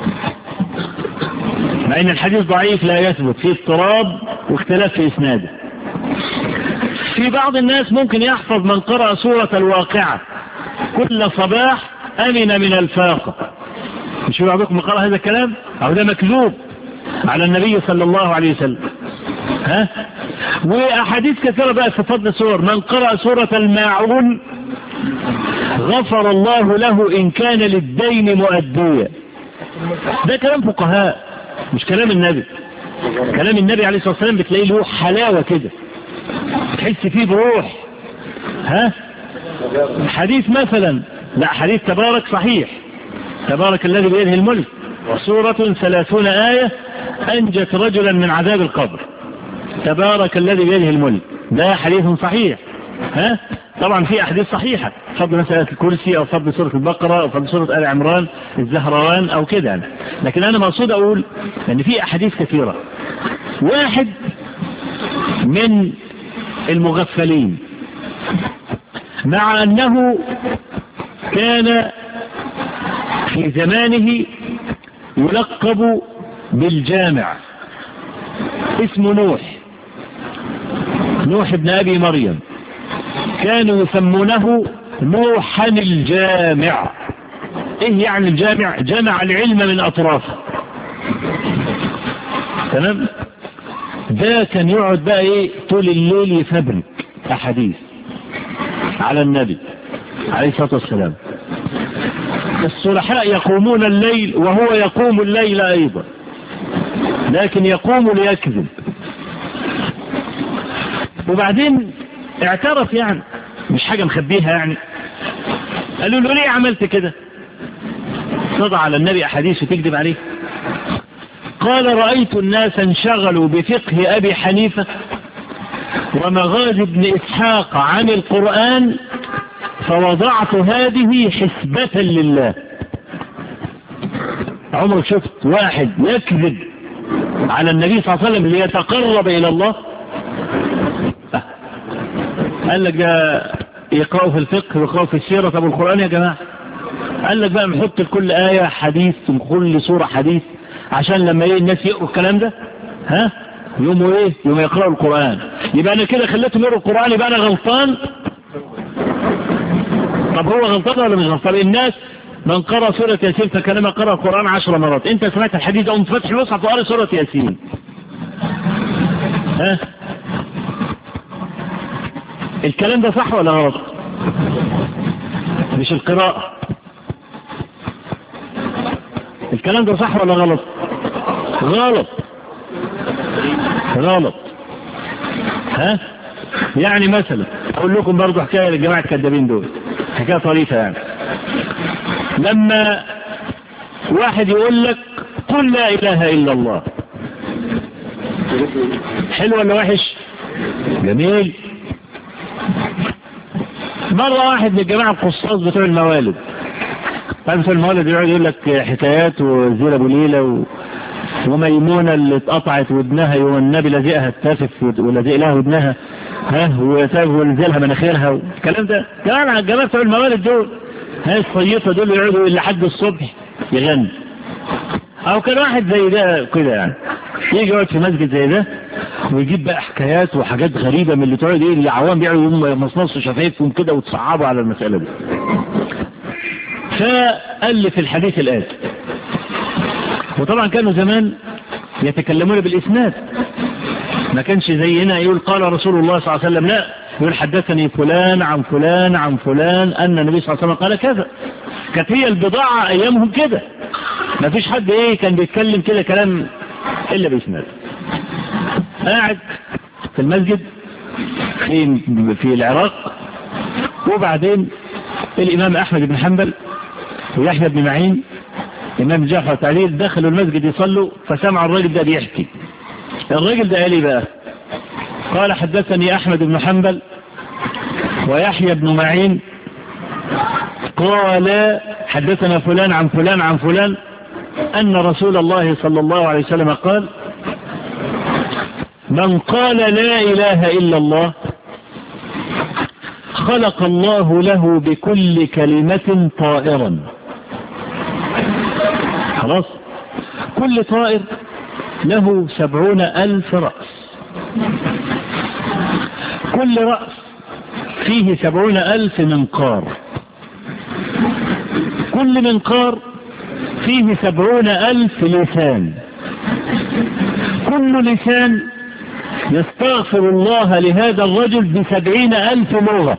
مع ان الحديث ضعيف لا يثبت فيه اضطراب واختلاف في اسناده في بعض الناس ممكن يحفظ من قرأ سورة الواقعة كل صباح امن من الفاقة مش بعضكم قرأ هذا الكلام او ده مكذوب على النبي صلى الله عليه وسلم ها واحاديث كثيرة بقى في فضل سور من قرأ سورة الماعون غفر الله له ان كان للدين مؤديا ده كلام فقهاء مش كلام النبي كلام النبي عليه الصلاة والسلام بتلاقيه له حلاوة كده تحس فيه بروح ها حديث مثلا لا حديث تبارك صحيح تبارك الذي بيده الملك وسورة ثلاثون آية أنجت رجلا من عذاب القبر تبارك الذي بيده الملك ده حديث صحيح ها طبعا في أحاديث صحيحة فضل مسألة الكرسي أو فضل سورة البقرة أو فضل سورة آل عمران الزهروان أو كده يعني. لكن أنا مقصود أقول أن في أحاديث كثيرة واحد من المغفلين مع أنه كان في زمانه يلقب بالجامع اسمه نوح نوح ابن أبي مريم كانوا يسمونه نوحا الجامع ايه يعني الجامع جمع العلم من اطرافه تمام ده كان يقعد بقى ايه طول الليل يفبرك احاديث على النبي عليه الصلاة والسلام الصلحاء يقومون الليل وهو يقوم الليل ايضا لكن يقوم ليكذب وبعدين اعترف يعني مش حاجة مخبيها يعني قالوا له ليه عملت كده تضع على النبي أحاديث وتكذب عليه قال رأيت الناس انشغلوا بفقه أبي حنيفة ومغازي ابن إسحاق عن القرآن فوضعت هذه حسبة لله عمرك شفت واحد يكذب على النبي صلى الله عليه وسلم ليتقرب إلى الله قال لك ده يقرأوا في الفقه ويقرأوا في السيرة طب القرآن يا جماعة قال لك بقى نحط لكل آية حديث كل سورة حديث عشان لما ايه الناس يقروا الكلام ده ها يوموا ايه يوم يقرأوا القرآن يبقى انا كده خليتهم يقروا القرآن يبقى انا غلطان طب هو غلطان ولا مش غلطان الناس من قرأ سورة ياسين فكانما قرأ القرآن عشر مرات انت سمعت الحديث ده قمت فاتح المصحف وقرأ سورة ياسين ها الكلام ده صح ولا غلط مش القراءة الكلام ده صح ولا غلط غلط غلط ها يعني مثلا اقول لكم برضو حكاية للجماعة الكذابين دول حكاية طريفة يعني لما واحد يقول لك قل لا اله الا الله حلو ولا وحش جميل مرة واحد من الجماعة القصاص بتوع الموالد طيب بتوع الموالد يقعد يقول لك حكايات وزير ابو ليلة و... وميمونة اللي اتقطعت ودنها يوم النبي لزقها التافف ولزق لها ودنها ها ولزق مناخيرها الكلام ده كمان على الجماعة بتوع الموالد دول ها الصيفة دول يقعدوا لحد الصبح يغني او كان واحد زي ده كده يعني يجي يقعد في مسجد زي ده ويجيب بقى حكايات وحاجات غريبة من اللي تقعد ايه اللي عوام بيقعدوا يمصمصوا شفايفهم كده وتصعبوا على المسألة دي فألف الحديث الآتي وطبعا كانوا زمان يتكلمون بالإسناد ما كانش زينا يقول قال رسول الله صلى الله عليه وسلم لا يقول حدثني فلان عن فلان عن فلان أن النبي صلى الله عليه وسلم قال كذا كانت هي البضاعة أيامهم كده ما فيش حد ايه كان بيتكلم كده كلام إلا بإسناد قاعد في المسجد في, في العراق وبعدين الإمام أحمد بن حنبل ويحيى بن معين إمام جعفر تعليل دخلوا المسجد يصلوا فسمع الراجل ده بيحكي الراجل ده قال ايه بقى قال حدثني أحمد بن حنبل ويحيى بن معين قال حدثنا فلان عن فلان عن فلان أن رسول الله صلى الله عليه وسلم قال من قال لا إله إلا الله خلق الله له بكل كلمة طائرا خلاص كل طائر له سبعون ألف رأس كل رأس فيه سبعون ألف منقار كل منقار فيه سبعون ألف لسان كل لسان يستغفر الله لهذا الرجل بسبعين ألف لغة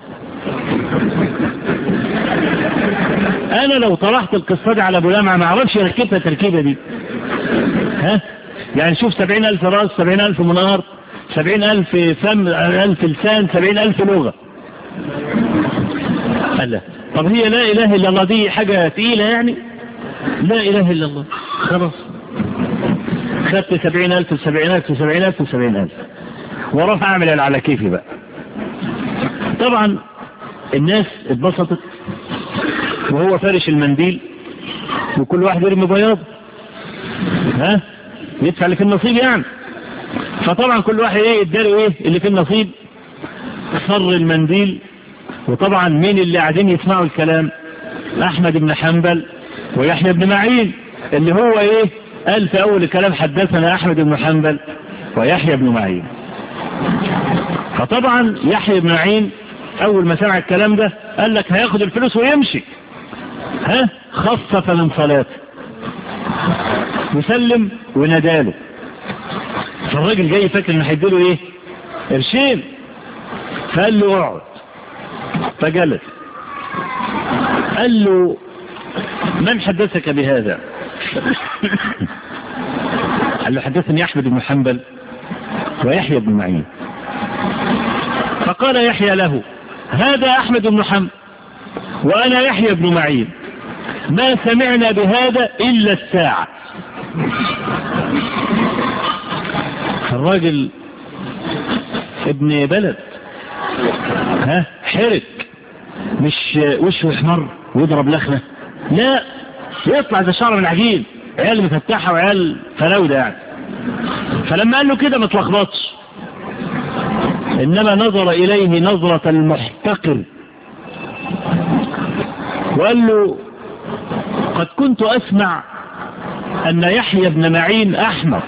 أنا لو طرحت القصة دي على أبو لمعة ما أعرفش يركبها التركيبة دي ها يعني شوف سبعين ألف راس سبعين ألف منار سبعين ألف فم ألف لسان سبعين ألف لغة ألا طب هي لا إله إلا الله دي حاجة تقيلة يعني لا إله إلا الله خلاص خدت سبعين ألف سبعين ألف سبعين ألف سبعين ألف وراح أعمل على كيفي بقى طبعا الناس اتبسطت وهو فارش المنديل وكل واحد يرمي بياض ها يدفع اللي في النصيب يعني فطبعا كل واحد ايه اداله ايه اللي في النصيب صر المنديل وطبعا مين اللي قاعدين يسمعوا الكلام احمد بن حنبل ويحيى بن معين اللي هو ايه قال في اول الكلام حدثنا احمد بن حنبل ويحيى بن معين فطبعا يحيى بن معين اول ما سمع الكلام ده قال لك هياخد الفلوس ويمشي ها خصف من صلاته وسلم وناداله فالراجل جاي فاكر انه هيديله ايه قرشين فقال له اقعد فجلس قال له من حدثك بهذا قال له حدثني احمد بن حنبل ويحيى بن معين فقال يحيى له هذا احمد بن حنبل وانا يحيى بن معين ما سمعنا بهذا الا الساعة الراجل ابن بلد ها حرك مش وشه احمر ويضرب لخنة لا يطلع زي شعر من العجين عيال مفتحة وعيال فراودة يعني فلما قال له كده ما تلخبطش انما نظر اليه نظرة المحتقر وقال له قد كنت اسمع ان يحيى بن معين احمق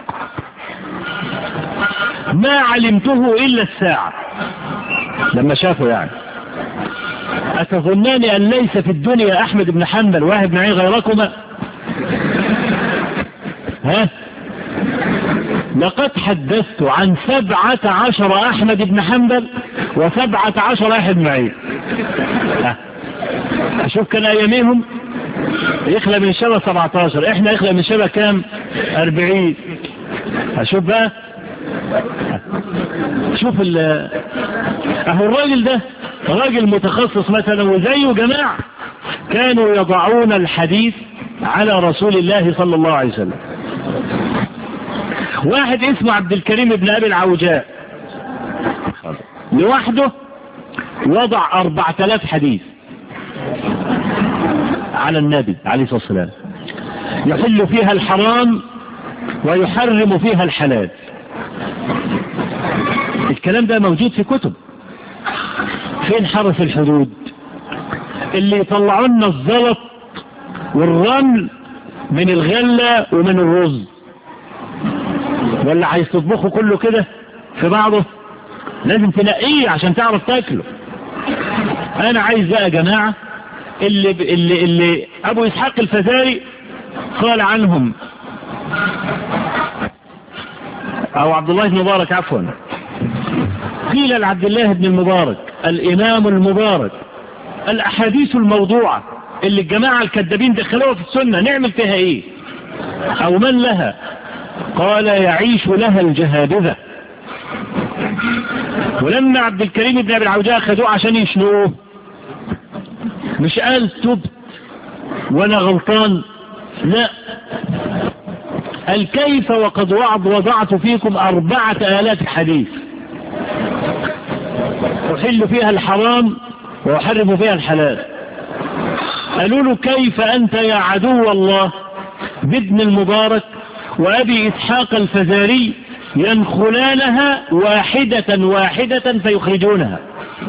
ما علمته الا الساعة لما شافه يعني اتظنان ان ليس في الدنيا احمد بن حنبل واحد معين غيركما ها لقد حدثت عن سبعة عشر أحمد بن حنبل وسبعة عشر أحد معين أشوف كان أياميهم يخلى من الشبه 17 احنا يخلى من الشبه كام 40 أشوف بقى شوف ال اهو الراجل ده راجل متخصص مثلا وزيه جماعة كانوا يضعون الحديث على رسول الله صلى الله عليه وسلم واحد اسمه عبد الكريم بن ابي العوجاء لوحده وضع اربعة الاف حديث على النبي عليه الصلاة والسلام يحل فيها الحرام ويحرم فيها الحلال الكلام ده موجود في كتب فين حرف الحدود اللي يطلعوا لنا الزلط والرمل من الغلة ومن الرز ولا عايز تطبخه كله كده في بعضه لازم تنقيه عشان تعرف تاكله انا عايز بقى يا جماعة اللي, اللي, اللي ابو اسحاق الفزاري قال عنهم او عبد الله بن مبارك عفوا قيل لعبد الله بن المبارك الامام المبارك الاحاديث الموضوعة اللي الجماعة الكذابين دخلوها في السنة نعمل فيها ايه او من لها قال يعيش لها الجهابذة ولما عبد الكريم بن ابي العوجاء خدوه عشان يشنوه مش قال تبت وانا غلطان لا قال كيف وقد وعد وضعت فيكم أربعة آلاف حديث أحل فيها الحرام وأحرم فيها الحلال قالوا له كيف أنت يا عدو الله بابن المبارك وأبي إسحاق الفزاري ينخلانها واحدة واحدة فيخرجونها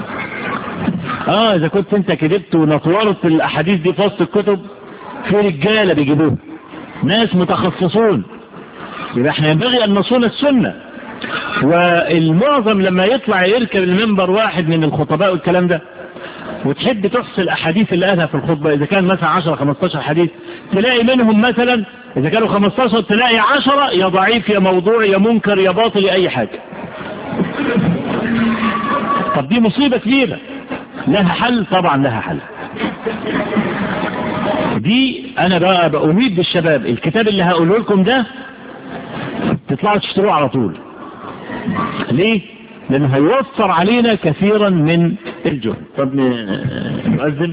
اه اذا كنت انت كذبت ونطورت الاحاديث دي في وسط الكتب في رجالة بيجيبوها ناس متخصصون يبقى احنا ينبغي ان نصون السنة والمعظم لما يطلع يركب المنبر واحد من الخطباء والكلام ده وتحب تحصي الاحاديث اللي قالها في الخطبة اذا كان مثلا 10 15 حديث تلاقي منهم مثلا اذا كانوا 15 تلاقي 10 يا ضعيف يا موضوع يا منكر يا باطل يا اي حاجة طب دي مصيبة كبيرة لها حل طبعا لها حل دي انا بقى بأميد بالشباب الكتاب اللي هقوله لكم ده تطلعوا تشتروه على طول ليه لانه هيوفر علينا كثيرا من الجهد طب نؤذن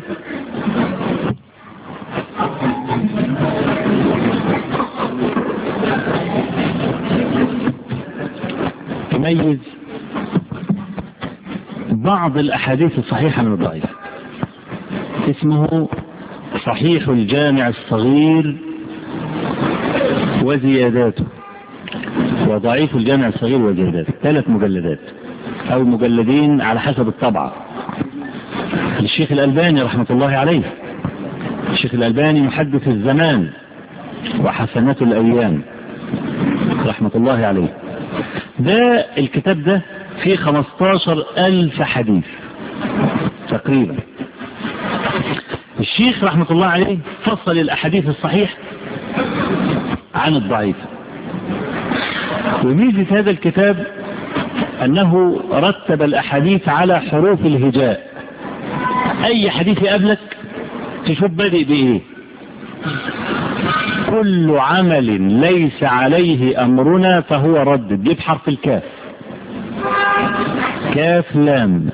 تميز بعض الاحاديث الصحيحة من الضعيفة اسمه صحيح الجامع الصغير وزياداته وضعيف الجامع الصغير وزياداته ثلاث مجلدات او مجلدين على حسب الطبعة للشيخ الألباني رحمة الله عليه الشيخ الألباني محدث الزمان وحسنات الأيام رحمة الله عليه ده الكتاب ده فيه 15 ألف حديث تقريبا الشيخ رحمة الله عليه فصل الأحاديث الصحيح عن الضعيف وميزة هذا الكتاب أنه رتب الأحاديث على حروف الهجاء أي حديث يقابلك تشوف بادئ بإيه كل عمل ليس عليه أمرنا فهو رد تجيب حرف الكاف كاف لام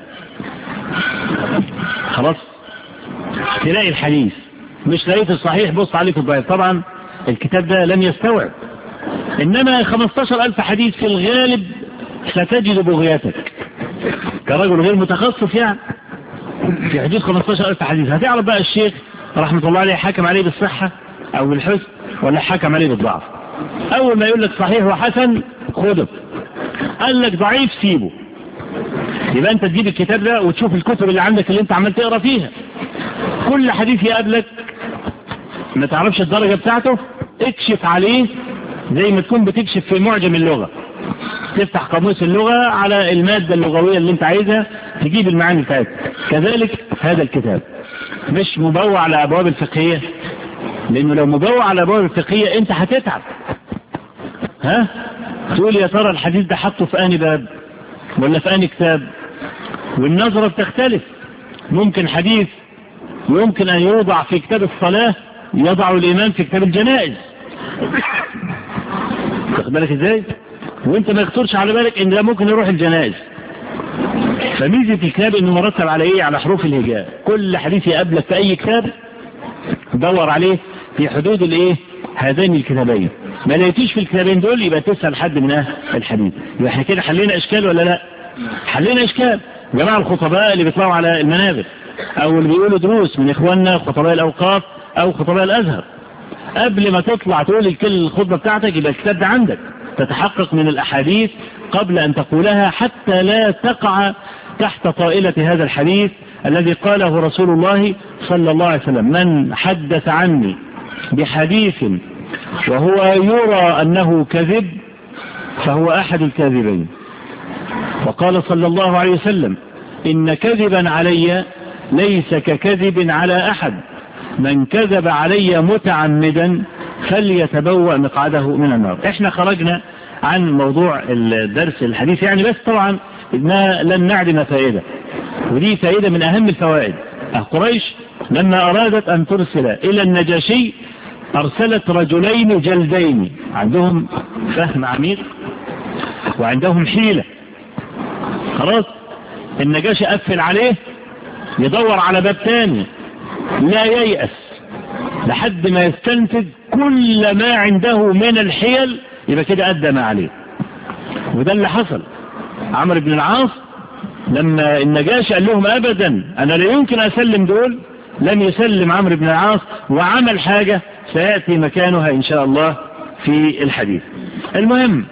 خلاص تلاقي الحديث مش لقيت الصحيح بص عليه في الضعيف طبعا الكتاب ده لم يستوعب انما 15 الف حديث في الغالب ستجد بغيتك كرجل غير متخصص يعني في حدود 15 الف حديث هتعرف بقى الشيخ رحمة الله عليه حكم عليه بالصحة او بالحسن ولا حكم عليه بالضعف اول ما يقول لك صحيح وحسن خده قال لك ضعيف سيبه يبقى انت تجيب الكتاب ده وتشوف الكتب اللي عندك اللي انت عمال تقرا فيها كل حديث يقابلك ما تعرفش الدرجة بتاعته اكشف عليه زي ما تكون بتكشف في معجم اللغة تفتح قاموس اللغة على المادة اللغوية اللي انت عايزها تجيب المعاني بتاعتها كذلك هذا الكتاب مش مبوع على ابواب الفقهية لانه لو مبوع على ابواب الفقهية انت هتتعب ها تقول يا ترى الحديث ده حطه في اني باب ولا في اني كتاب والنظرة بتختلف ممكن حديث يمكن ان يوضع في كتاب الصلاة يضع الامام في كتاب الجنائز تاخد بالك ازاي وانت ما يخطرش على بالك ان ده ممكن يروح الجنائز فميزة الكتاب انه مرتب على ايه على حروف الهجاء كل حديث يقابلك في اي كتاب دور عليه في حدود الايه هذين الكتابين ما لقيتيش في الكتابين دول يبقى تسأل حد من اهل الحديث يبقى احنا كده حلينا اشكال ولا لا حلينا اشكال جماعة الخطباء اللي بيطلعوا على المنابر او اللي بيقولوا دروس من اخواننا خطباء الاوقاف او خطباء الازهر قبل ما تطلع تقول الكل الخطبة بتاعتك يبقى الكتاب ده عندك تتحقق من الاحاديث قبل ان تقولها حتى لا تقع تحت طائلة هذا الحديث الذي قاله رسول الله صلى الله عليه وسلم من حدث عني بحديث وهو يرى أنه كذب فهو أحد الكاذبين وقال صلى الله عليه وسلم إن كذبا علي ليس ككذب على أحد من كذب علي متعمدا فليتبوأ مقعده من النار احنا خرجنا عن موضوع الدرس الحديث يعني بس طبعا إنها لن نعدم فائدة ودي فائدة من أهم الفوائد قريش لما أرادت أن ترسل إلى النجاشي أرسلت رجلين جلدين عندهم فهم عميق وعندهم حيلة خلاص النجاشي قفل عليه يدور على باب تاني لا ييأس لحد ما يستنتج كل ما عنده من الحيل يبقى كده أدى ما عليه وده اللي حصل عمرو بن العاص لما النجاشي قال لهم أبدا أنا لا يمكن أسلم دول لم يسلم عمرو بن العاص وعمل حاجة سيأتي مكانها إن شاء الله في الحديث المهم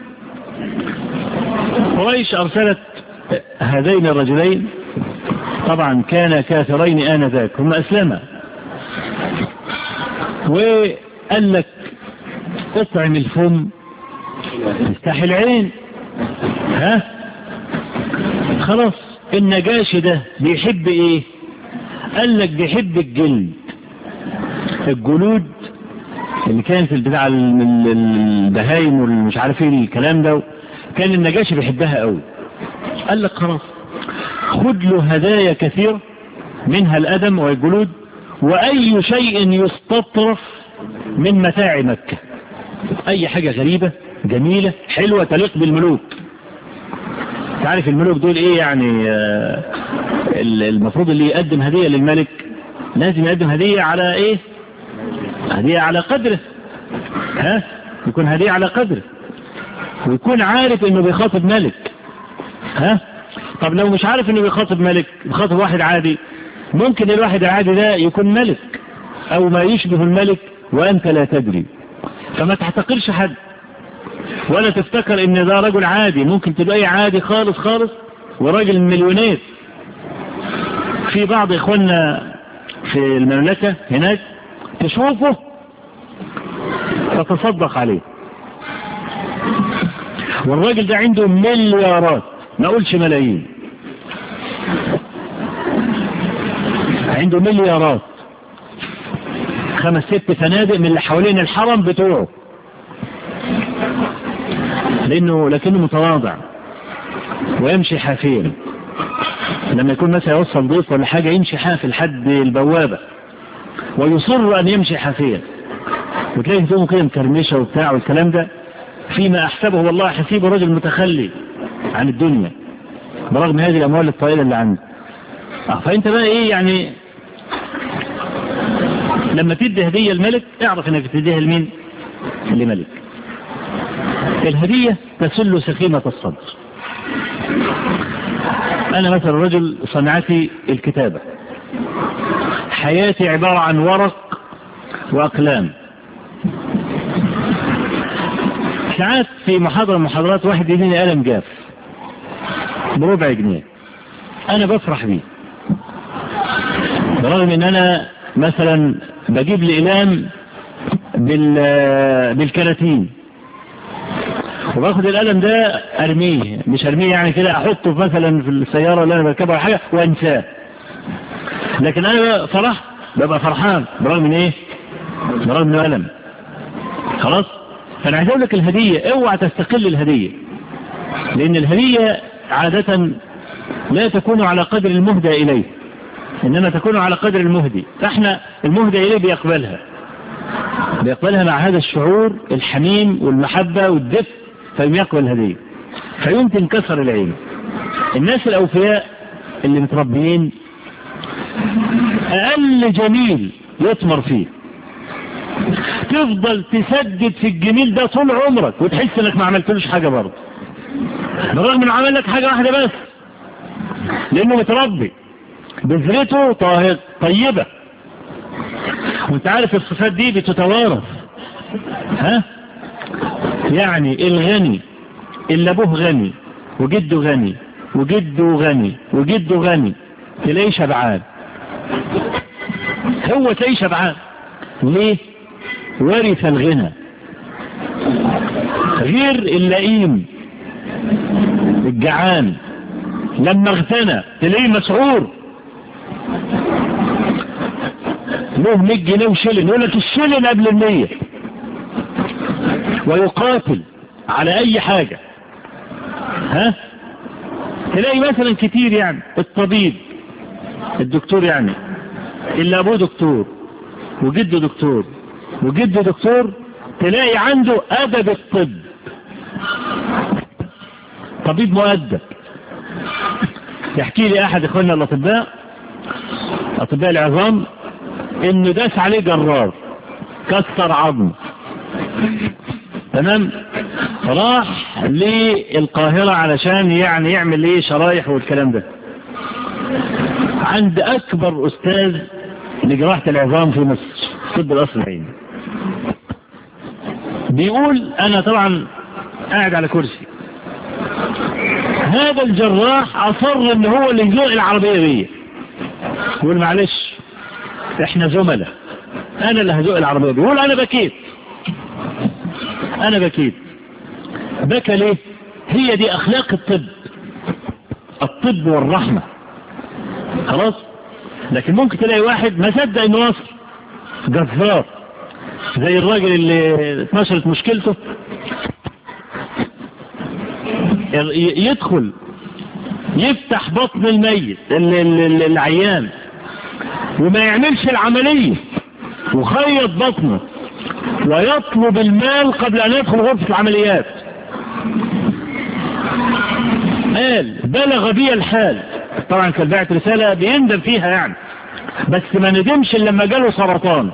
قريش أرسلت هذين الرجلين طبعا كان كافرين آنذاك هم أسلما وقال لك اطعم الفم افتح العين ها خلاص النجاشي ده بيحب ايه قال لك بيحب الجلد الجلود اللي كان في البتاع البهايم والمش عارف ايه الكلام ده كان النجاشي بيحبها قوي قال لك خلاص خد له هدايا كثير منها الأدم والجلود وأي شيء يستطرف من متاع مكة أي حاجة غريبة جميلة حلوة تليق بالملوك تعرف الملوك دول ايه يعني آه المفروض اللي يقدم هدية للملك لازم يقدم هدية على ايه هدية على قدره ها يكون هدية على قدره ويكون عارف انه بيخاطب ملك ها طب لو مش عارف انه بيخاطب ملك بيخاطب واحد عادي ممكن الواحد العادي ده يكون ملك او ما يشبه الملك وانت لا تدري فما تحتقرش حد ولا تفتكر ان ده رجل عادي ممكن تلاقيه عادي خالص خالص وراجل مليونير في بعض اخواننا في المملكة هناك تشوفه تتصدق عليه والراجل ده عنده مليارات ما اقولش ملايين عنده مليارات خمس ست فنادق من اللي حوالين الحرم بتوعه لانه لكنه متواضع ويمشي حافيا لما يكون مثلا يوصل ضيف ولا حاجة يمشي حافي لحد البوابة ويصر ان يمشي حافيا وتلاقي هدومه كده مكرمشة وبتاع والكلام ده فيما احسبه والله حسيبه رجل متخلي عن الدنيا برغم هذه الاموال الطائلة اللي عنده اه فانت بقى ايه يعني لما تدي هدية الملك اعرف انك تديها لمين لملك الهدية تسل سخيمة الصدر انا مثلا رجل صنعتي الكتابة حياتي عبارة عن ورق واقلام ساعات في محاضرة من محاضرات واحد يديني قلم جاف بربع جنيه انا بفرح بيه برغم ان انا مثلا بجيب الاقلام بال بالكراتين وباخد القلم ده ارميه مش ارميه يعني كده احطه مثلا في السيارة اللي انا بركبها ولا حاجة وانساه لكن انا فرح ببقى فرحان برغم من ايه برغم من قلم خلاص فانا عايز اقول لك الهدية اوعى تستقل الهدية لان الهدية عادة لا تكون على قدر المهدى اليه انما تكون على قدر المهدي فاحنا المهدى اليه بيقبلها بيقبلها مع هذا الشعور الحميم والمحبة والدفء فيقبل يقبل الهدية فيوم تنكسر العين الناس الاوفياء اللي متربيين اقل جميل يطمر فيه تفضل تسدد في الجميل ده طول عمرك وتحس انك ما عملتلوش حاجة برضه بالرغم انه عمل لك حاجة واحدة بس لانه متربي بذرته طاهر طيبة وانت عارف الصفات دي بتتوارث ها يعني الغني اللي ابوه غني وجده غني وجده غني وجده غني تلاقيه شبعان هو تلاقيه شبعان ليه ورث الغنى غير اللئيم الجعان لما اغتنى تلاقيه مسعور له 100 جنيه وشلن يقول لك الشلن قبل المية ويقاتل على اي حاجة ها تلاقي مثلا كتير يعني الطبيب الدكتور يعني اللي ابوه دكتور وجده دكتور وجده دكتور تلاقي عنده ادب الطب طبيب مؤدب يحكي لي احد اخواننا الاطباء اطباء العظام انه داس عليه جرار كسر عظمه تمام راح للقاهرة علشان يعني يعمل ايه شرايح والكلام ده عند اكبر استاذ لجراحة العظام في مصر طب القصر العيني بيقول انا طبعا قاعد على كرسي هذا الجراح اصر ان هو اللي يزوق العربية بيه يقول معلش احنا زملاء انا اللي هزوق العربية بيقول انا بكيت انا بكيت بكى ليه هي دي اخلاق الطب الطب والرحمة خلاص لكن ممكن تلاقي واحد ما صدق انه وصل جزار زي الراجل اللي اتنشرت مشكلته يدخل يفتح بطن الميت العيان وما يعملش العملية وخيط بطنه ويطلب المال قبل ان يدخل غرفة العمليات قال بلغ بي الحال طبعا كان بعت رسالة بيندم فيها يعني بس ما ندمش لما جاله سرطان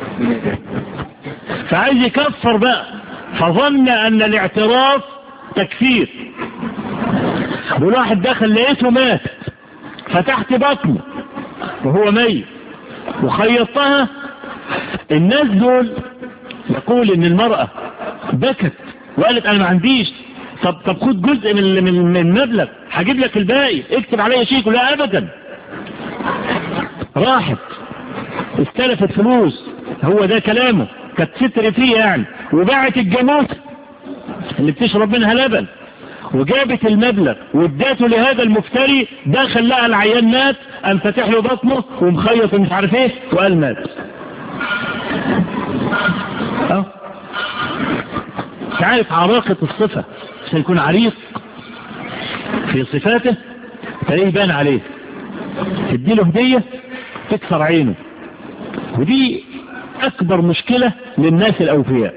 فعايز يكفر بقى فظن ان الاعتراف تكفير والواحد دخل لقيته مات فتحت بطنه وهو ميت وخيطتها الناس دول يقول ان المرأة بكت وقالت انا ما عنديش طب طب خد جزء من من من المبلغ هجيب لك الباقي اكتب عليا شيك لا ابدا راحت استلفت فلوس هو ده كلامه كانت ستر فيه يعني وباعت الجاموس اللي بتشرب منها لبن وجابت المبلغ واداته لهذا المفتري دخل لها العيان مات قام فاتح له بطنه ومخيط ومش عارف ايه وقال مات اه تعرف عراقة الصفة عشان يكون عريق في صفاته تلاقيه يبان عليه تديله هدية تكسر عينه ودي اكبر مشكلة للناس الاوفياء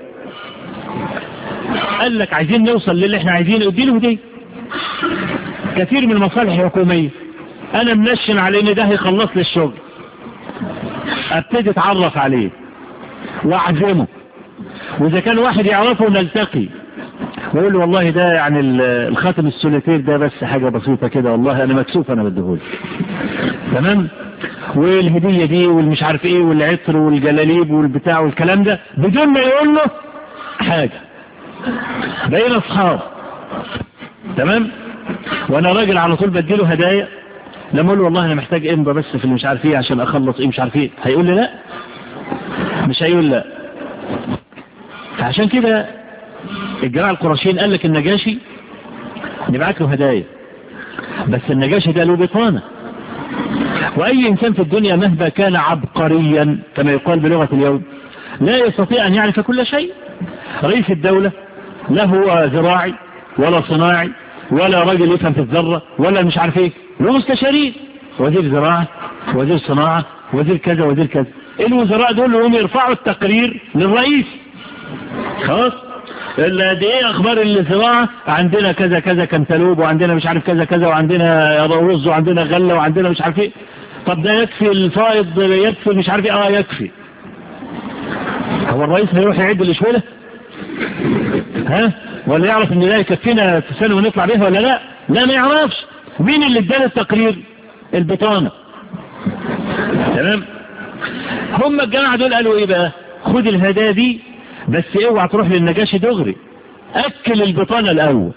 قال لك عايزين نوصل للي احنا عايزينه اديله هدية كثير من المصالح الحكومية انا منشن على ان ده هيخلص لي الشغل ابتدي اتعرف عليه واعزمه واذا كان واحد يعرفه نلتقي ويقول له والله ده يعني الخاتم السوليتير ده بس حاجة بسيطة كده والله انا مكسوف انا بديهولي تمام والهدية دي والمش عارف ايه والعطر والجلاليب والبتاع والكلام ده بدون ما يقول له حاجة بقينا اصحاب تمام وانا راجل على طول بديله هدايا لما اقول له والله انا محتاج امضى بس في اللي مش عارف ايه عشان اخلص ايه مش عارف ايه هيقول لي لا مش هيقول لا فعشان كده الجماعة القرشيين قال لك النجاشي نبعت له هدايا بس النجاشي ده له بطانة واي انسان في الدنيا مهما كان عبقريا كما يقال بلغة اليوم لا يستطيع ان يعرف كل شيء رئيس الدولة لا هو زراعي ولا صناعي ولا راجل يفهم في الذرة ولا مش عارف ايه له مستشارين وزير زراعة وزير صناعة وزير كذا وزير كذا الوزراء دول هم يرفعوا التقرير للرئيس خلاص دي ايه اخبار الزراعة عندنا كذا كذا كنتالوب وعندنا مش عارف كذا كذا وعندنا رز وعندنا غلة وعندنا مش عارف ايه طب ده يكفي الفائض يكفي مش عارف ايه اه يكفي هو الرئيس هيروح يعد الاشوله ها ولا يعرف ان ده يكفينا في سنة ونطلع بيها ولا لا لا ما يعرفش مين اللي ادانا التقرير البطانة تمام هم الجماعة دول قالوا ايه بقى خد الهدايا دي بس اوعى تروح للنجاشي دغري اكل البطانة الاول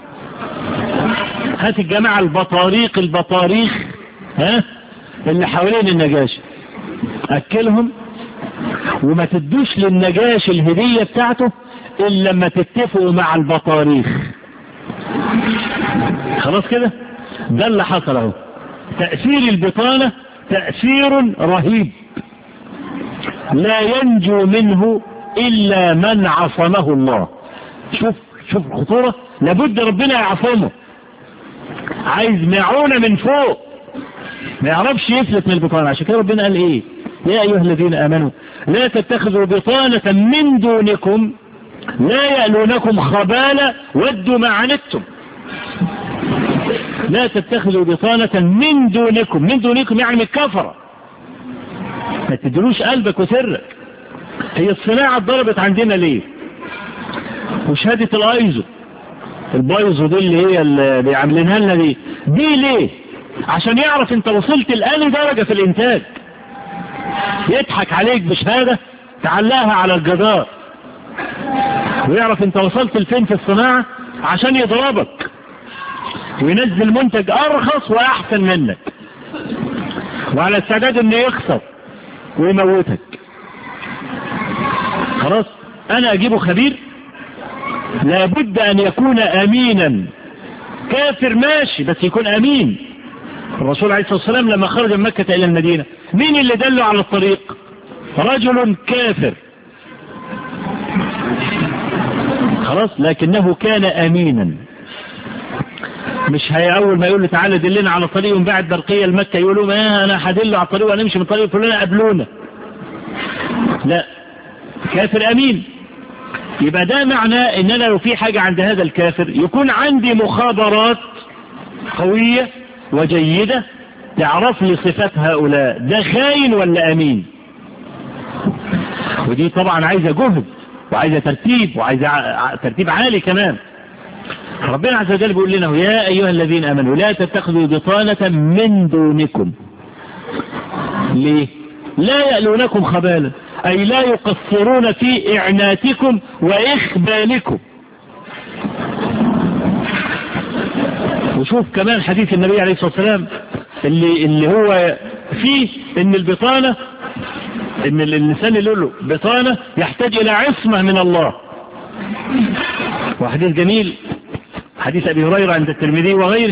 هات الجماعة البطاريق البطاريخ ها اللي حوالين النجاشي اكلهم وما تدوش للنجاشي الهدية بتاعته الا لما تتفقوا مع البطاريخ خلاص كده ده اللي حصل اهو تأثير البطانة تأثير رهيب لا ينجو منه إلا من عصمه الله شوف شوف الخطورة لابد ربنا يعصمه عايز معونة من فوق ما يعرفش يفلت من البطانة عشان كده ربنا قال ايه يا ايها الذين امنوا لا تتخذوا بطانة من دونكم لا يألونكم خبالا ودوا ما عنتم لا تتخذوا بطانة من دونكم من دونكم يعني من الكفرة ما تدلوش قلبك وسرك هي الصناعة اتضربت عندنا ليه وشهادة الايزو البايزو دي اللي هي اللي بيعملينها لنا دي دي ليه عشان يعرف انت وصلت لأني درجة في الانتاج يضحك عليك بشهادة تعلقها على الجدار ويعرف انت وصلت لفين في الصناعة عشان يضربك وينزل منتج ارخص واحسن منك وعلى استعداد انه يخسر ويموتك خلاص انا اجيبه خبير لابد ان يكون امينا كافر ماشي بس يكون امين الرسول عليه الصلاة والسلام لما خرج من مكة الى المدينة مين اللي دله على الطريق رجل كافر خلاص لكنه كان امينا مش هي اول ما يقول له تعالى دلنا على طريق وبعد برقية المكة يقولوا ما انا هدله على الطريق ونمشي من طريق فلان قبلونا لا كافر امين يبقى ده معنى ان انا لو في حاجة عند هذا الكافر يكون عندي مخابرات قوية وجيدة تعرف لي صفات هؤلاء ده خاين ولا امين ودي طبعا عايزة جهد وعايزة ترتيب وعايزة ترتيب عالي كمان ربنا عز وجل بيقول لنا يا أيها الذين أمنوا لا تتخذوا بطانة من دونكم ليه لا يألونكم خبالا أي لا يقصرون في إعناتكم وإخبالكم وشوف كمان حديث النبي عليه الصلاة والسلام اللي, اللي هو فيه ان البطانة ان الانسان اللي له بطانة يحتاج الى عصمة من الله وحديث جميل حديث ابي هريرة عند الترمذي وغيره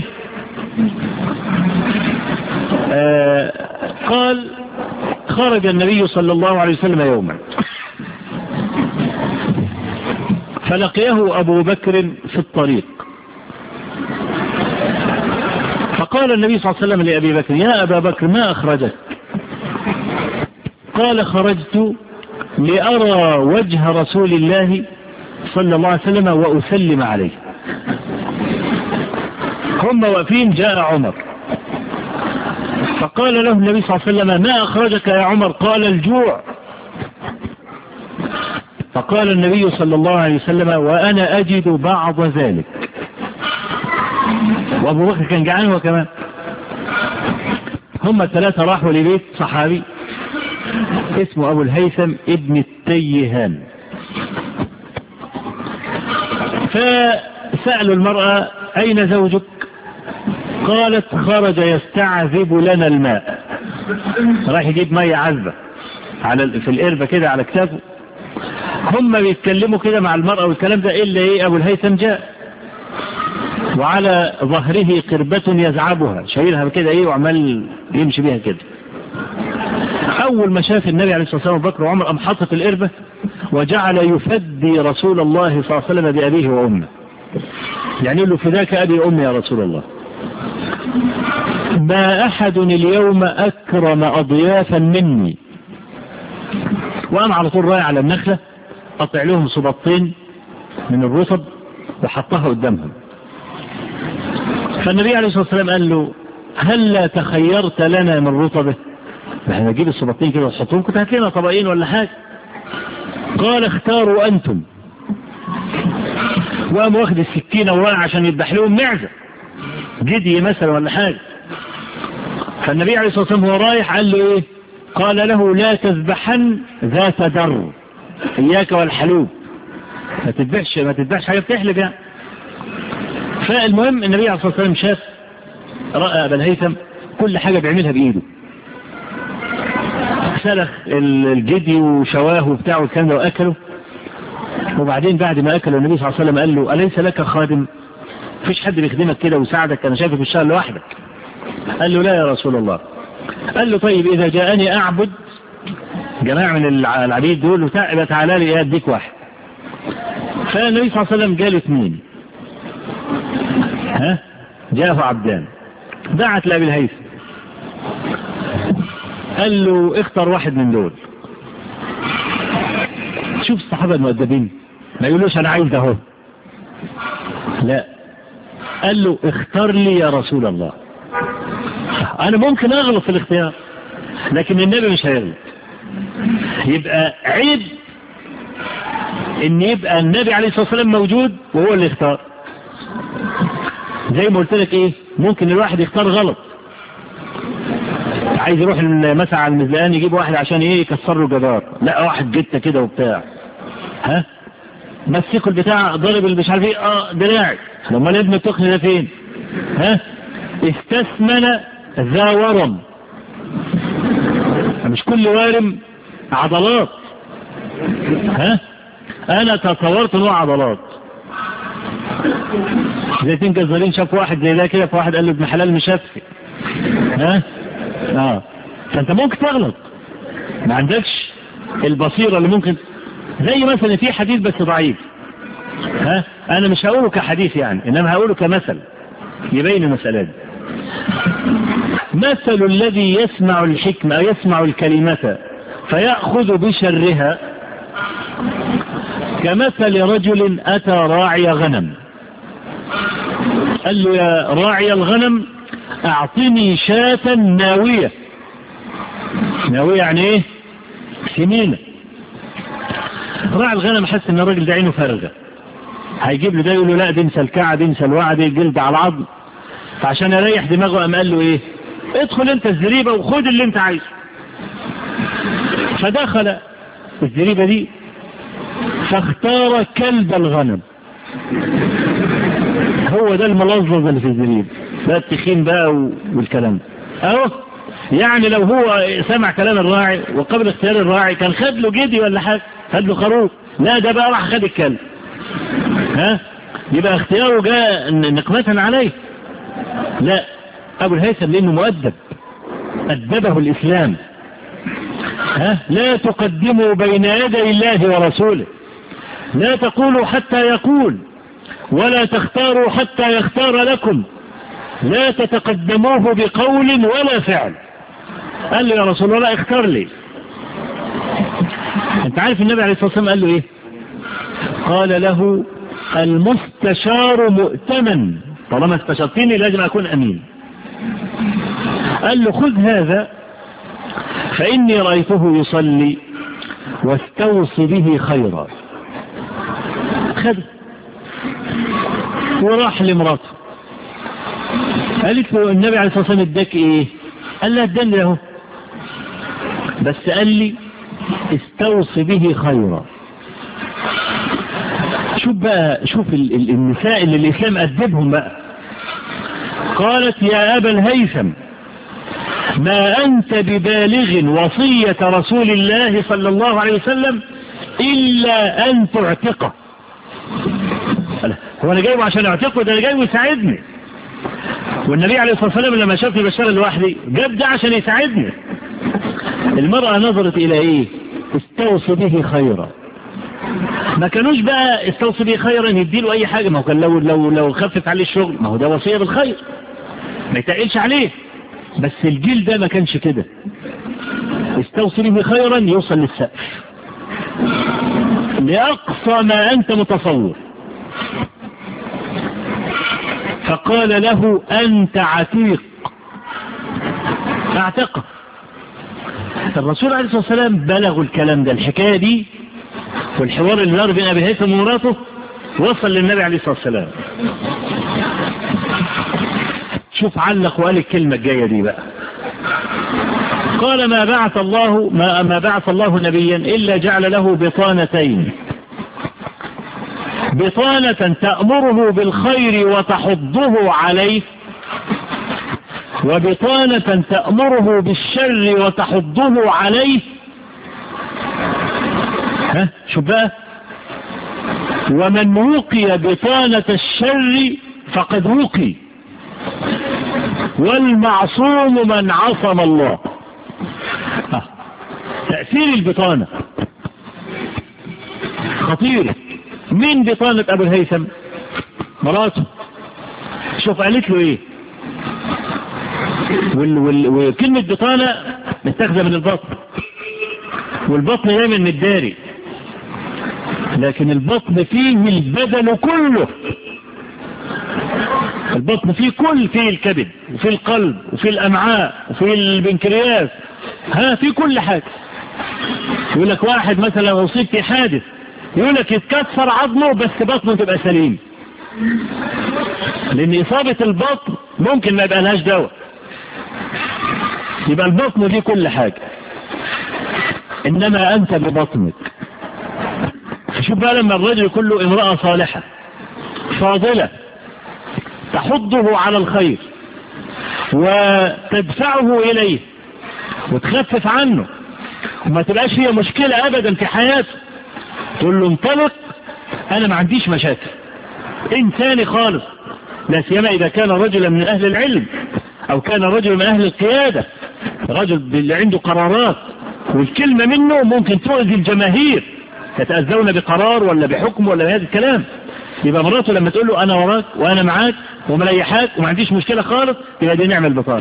آه قال خرج النبي صلى الله عليه وسلم يوما فلقيه ابو بكر في الطريق فقال النبي صلى الله عليه وسلم لأبي بكر يا أبا بكر ما أخرجك قال خرجت لأرى وجه رسول الله صلى الله عليه وسلم وأسلم عليه هم واقفين جاء عمر فقال له النبي صلى الله عليه وسلم ما أخرجك يا عمر قال الجوع فقال النبي صلى الله عليه وسلم وأنا أجد بعض ذلك وابو بكر كان جعان هو كمان هم الثلاثة راحوا لبيت صحابي اسمه ابو الهيثم ابن التيهان فسألوا المرأة اين زوجك قالت خرج يستعذب لنا الماء راح يجيب مية عذبة على في القربة كده على كتافه هم بيتكلموا كده مع المرأة والكلام ده الا ايه ابو الهيثم جاء وعلى ظهره قربة يزعبها شايلها كده ايه وعمال يمشي بيها كده اول ما شاف النبي عليه الصلاة والسلام بكر وعمر قام حاطط القربة وجعل يفدي رسول الله صلى الله عليه وسلم بأبيه وأمه يعني يقول له فداك أبي وأمي يا رسول الله ما أحد اليوم أكرم أضيافا مني وأنا على طول رايح على النخلة قطع لهم صباطين من الرطب وحطها قدامهم فالنبي عليه الصلاة والسلام قال له هل لا تخيرت لنا من رطبه احنا نجيب الصباطين كده وتحطهم كنت هات لنا طبقين ولا حاجة قال اختاروا أنتم وقام واخد السكينة ورايح عشان يذبح لهم معزة جدي مثلا ولا حاجة فالنبي عليه الصلاة والسلام هو رايح قال له ايه قال له لا تذبحن ذات در اياك والحلوب ما تذبحش ما تذبحش حاجة بتحلب يعني فالمهم النبي عليه الصلاة والسلام شاف رأى أبا الهيثم كل حاجة بيعملها بإيده سلخ الجدي وشواه وبتاعه والكلام ده وأكله وبعدين بعد ما أكله النبي صلى الله عليه وسلم قال له أليس لك خادم فيش حد بيخدمك كده ويساعدك أنا شايفك في الشهر لوحدك قال له لا يا رسول الله قال له طيب إذا جاءني أعبد جماعة من العبيد دول وتعالى تعالى لي أديك واحد فالنبي صلى الله عليه وسلم قال اثنين ها جاءه عبدان دعت لأبي الهيثم قال له اختر واحد من دول شوف الصحابة المؤدبين ما يقولوش انا عايز اهو لا قال له اختار لي يا رسول الله انا ممكن اغلط في الاختيار لكن النبي مش هيغلط يبقى عيب ان يبقى النبي عليه الصلاة والسلام موجود وهو اللي اختار زي ما قلت لك ايه ممكن الواحد يختار غلط عايز يروح مثلا على المزلقان يجيب واحد عشان ايه يكسر له جدار لا واحد جته كده وبتاع ها مسكوا البتاع ضرب اللي مش عارف ايه اه دراعي لما ابن التخن ده فين ها استثمن ذا ورم مش كل وارم عضلات ها انا تصورت نوع عضلات زي اتنين جزارين شاف واحد زي ده كده فواحد قال له ابن حلال مشفي ها اه فانت ممكن تغلط ما عندكش البصيرة اللي ممكن زي مثلا في حديث بس ضعيف ها انا مش هقوله كحديث يعني انما هقوله كمثل يبين المسألة دي مثل الذي يسمع الحكمة أو يسمع الكلمة فيأخذ بشرها كمثل رجل أتى راعي غنم قال له يا راعي الغنم اعطني شاة ناوية ناوية يعني ايه سمينة راعي الغنم حس ان الراجل ده عينه فارغة هيجيب له ده يقول له لا دي مسلكعة دي مسلوعة دي جلد على العظم فعشان يريح دماغه قام قال له ايه ادخل انت الزريبة وخد اللي انت عايزه فدخل الزريبة دي فاختار كلب الغنم هو ده الملظظ اللي في الزريب ده التخين بقى والكلام ده اهو يعني لو هو سمع كلام الراعي وقبل اختيار الراعي كان خد له جدي ولا حاجه خد له خروف لا ده بقى راح خد الكلب ها يبقى اختياره جاء نقمة عليه لا ابو الهيثم لانه مؤدب ادبه الاسلام ها لا تقدموا بين يدي الله ورسوله لا تقولوا حتى يقول ولا تختاروا حتى يختار لكم لا تتقدموه بقول ولا فعل قال له يا رسول الله اختار لي انت عارف النبي عليه الصلاة والسلام قال له ايه قال له المستشار مؤتمن طالما استشرتني لازم اكون امين قال له خذ هذا فاني رأيته يصلي واستوصي به خيرا خذ وراح لمراته قالت له النبي عليه الصلاة والسلام اداك ايه قال لها اداني له بس قال لي استوصي به خيرا شوف بقى شوف ال ال النساء اللي الإسلام أدبهم بقى قالت يا أبا الهيثم ما أنت ببالغ وصية رسول الله صلى الله عليه وسلم إلا أن تعتقه هو أنا جايبه عشان أعتقه ده أنا جايبه يساعدني والنبي عليه الصلاة والسلام لما شافني بشار لوحدي جاب ده عشان يساعدني المرأة نظرت إلى إيه استوصي به خيرا ما كانوش بقى استوصي به خيرا يديله اي حاجة ما هو كان لو لو لو خفف عليه الشغل ما هو ده وصية بالخير ما يتقلش عليه بس الجيل ده ما كانش كده استوصي به خيرا يوصل للسقف لأقصى ما أنت متصور فقال له أنت عتيق اعتقه الرسول عليه الصلاة والسلام بلغوا الكلام ده الحكاية دي والحوار اللي دار بين أبي هيثم ومراته وصل للنبي عليه الصلاة والسلام شوف علق وقال الكلمة الجاية دي بقى قال ما بعث الله ما, ما بعث الله نبيا إلا جعل له بطانتين بطانة تأمره بالخير وتحضه عليه وبطانة تأمره بالشر وتحضه عليه ها شو بقى ومن وقي بطانة الشر فقد وقي والمعصوم من عصم الله ها. تأثير البطانة خطير مين بطانة أبو الهيثم مراته شوف قالت له ايه وال وال وكلمة بطانة متاخذة من البطن والبطن دايما من الداري لكن البطن فيه البدن كله البطن فيه كل فيه الكبد وفيه القلب وفيه الأمعاء وفيه البنكرياس ها في كل حاجة يقول لك واحد مثلا أصيب في حادث يقول لك يتكسر عظمه بس بطنه تبقى سليم لأن إصابة البطن ممكن ما يبقى لهاش دواء يبقى البطن دي كل حاجة إنما أنت ببطنك شوف بقى لما الرجل يكون له امرأة صالحة فاضلة تحضه على الخير وتدفعه إليه وتخفف عنه وما تبقاش هي مشكلة أبدا في حياته تقول له انطلق أنا ما عنديش مشاكل إنساني خالص لا سيما إذا كان رجلا من أهل العلم أو كان رجل من أهل القيادة رجل اللي عنده قرارات والكلمة منه ممكن تؤذي الجماهير يتأذون بقرار ولا بحكم ولا بهذا الكلام يبقى مراته لما تقول له أنا وراك وأنا معاك ومريحاك وما عنديش مشكلة خالص يبقى دي نعمة البطارة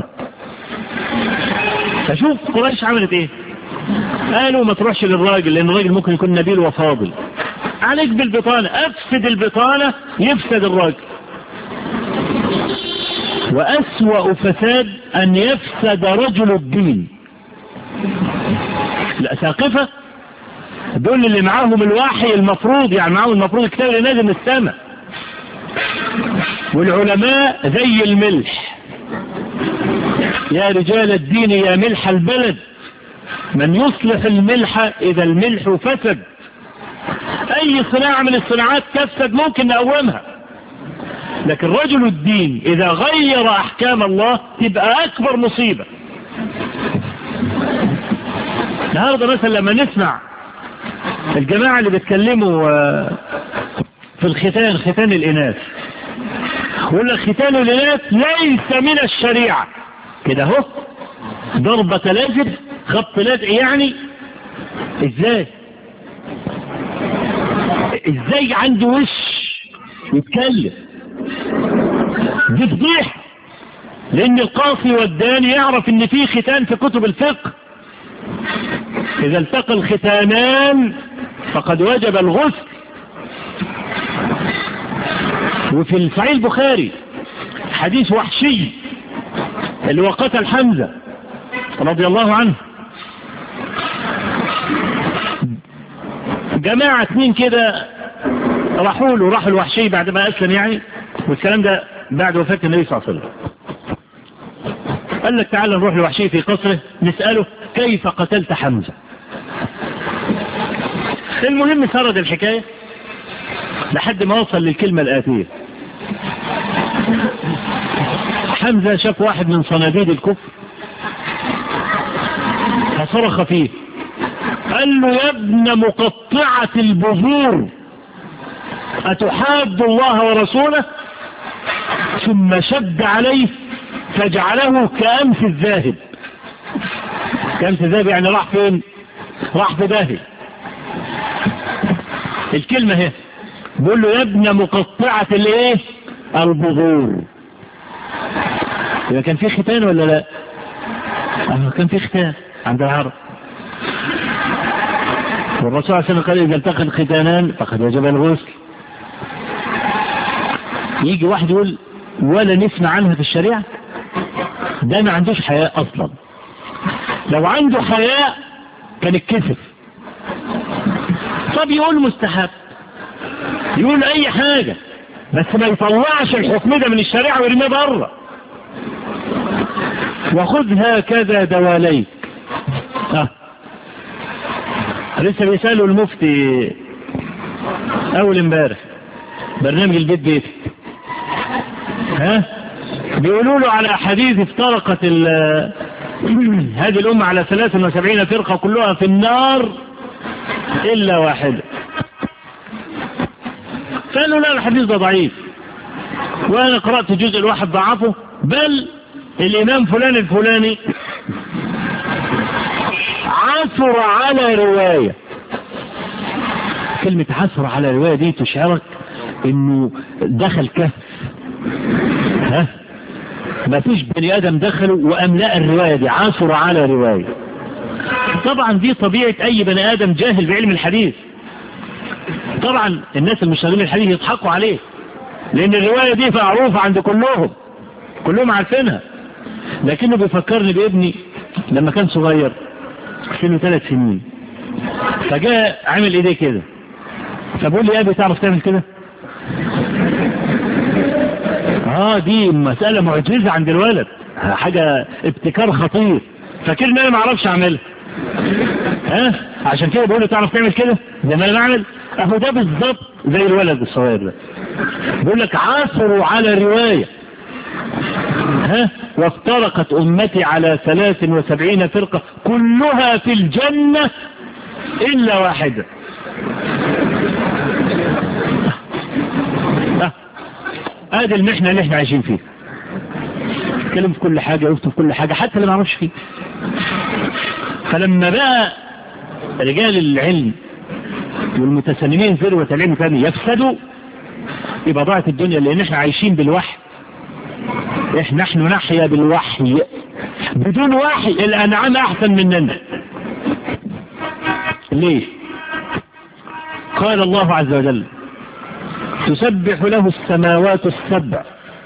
فشوف قريش عملت ايه قالوا ما تروحش للراجل لان الراجل ممكن يكون نبيل وفاضل عليك بالبطانة افسد البطانة يفسد الراجل وأسوأ فساد أن يفسد رجل الدين الأساقفة دول اللي معاهم الوحي المفروض يعني معاهم المفروض الكتاب اللي نازل من السماء والعلماء زي الملح يا رجال الدين يا ملح البلد من يصلح الملح إذا الملح فسد أي صناعة من الصناعات تفسد ممكن نقومها لكن رجل الدين إذا غير أحكام الله تبقى أكبر مصيبة النهاردة مثلا لما نسمع الجماعة اللي بيتكلموا في الختان ختان الإناث يقول لك ختان الإناث ليس من الشريعة كده اهو ضربة لازم خط لازق يعني ازاي ازاي عنده وش يتكلم دي فضيحة لان القاصي والداني يعرف ان في ختان في كتب الفقه اذا التقى الختانان فقد وجب الغسل وفي الصحيح البخاري حديث وحشي اللي هو قتل حمزة رضي الله عنه جماعة اثنين كده راحوا له راحوا الوحشي بعد ما أسلم يعني والكلام ده بعد وفاة النبي صلى الله عليه وسلم قال لك تعال نروح لوحشي في قصره نسأله كيف قتلت حمزة المهم سرد الحكاية لحد ما وصل للكلمة الآتية حمزة شاف واحد من صناديد الكفر فصرخ فيه قال له يا ابن مقطعة البذور أتحاد الله ورسوله ثم شد عليه فجعله كأمس الذاهب كأمس الذاهب يعني راح فين راح في داهب الكلمة هي بيقول له يا ابن مقطعة الايه البذور يبقى كان في ختان ولا لا اه كان في ختان عند العرب والرسول صلى الله عليه وسلم قال اذا التقى الختانان فقد وجب الغسل يجي واحد يقول ولا نسمع عنها في الشريعة ده ما عندوش حياء اصلا لو عنده حياء كان اتكسف طب يقول مستحب يقول اي حاجة بس ما يطلعش الحكم ده من الشريعة ويرميه بره وخذ هكذا دواليك اه لسه بيسألوا المفتي اول امبارح برنامج البيت بيت ها بيقولوا له على حديث افترقت هذه الأمة على 73 فرقة كلها في النار إلا واحدة قالوا لا الحديث ده ضعيف وأنا قرأت جزء الواحد ضعفه بل الإمام فلان الفلاني عثر على رواية كلمة عثر على رواية دي تشعرك انه دخل كهف ها ما فيش بني ادم دخلوا واملاء الرواية دي عثر على رواية طبعا دي طبيعة اي بني ادم جاهل بعلم الحديث طبعا الناس المشتغلين الحديث يضحكوا عليه لان الرواية دي معروفة عند كلهم كلهم عارفينها لكنه بيفكرني بابني لما كان صغير سنه ثلاث سنين فجاء عامل ايديه كده فبقول لي يا ابي تعرف تعمل كده اه دي مسألة معجزة عند الولد حاجة ابتكار خطير فاكرني انا ما اعرفش اعملها ها عشان كده بقول له تعرف تعمل كده زي ما انا بعمل اهو ده بالظبط زي الولد الصغير ده بيقول لك عاثروا على رواية ها وافترقت امتي على 73 فرقة كلها في الجنة الا واحدة ادي المحنة اللي احنا عايشين فيها اتكلم في كل حاجة يفتوا في كل حاجة حتى اللي ما عرفش فيه فلما بقى رجال العلم والمتسنمين ذروة العلم كانوا يفسدوا يبقى ضاعت الدنيا لان احنا عايشين بالوحي احنا نحن نحيا بالوحي بدون وحي الانعام احسن مننا ليه قال الله عز وجل تسبح له السماوات السبع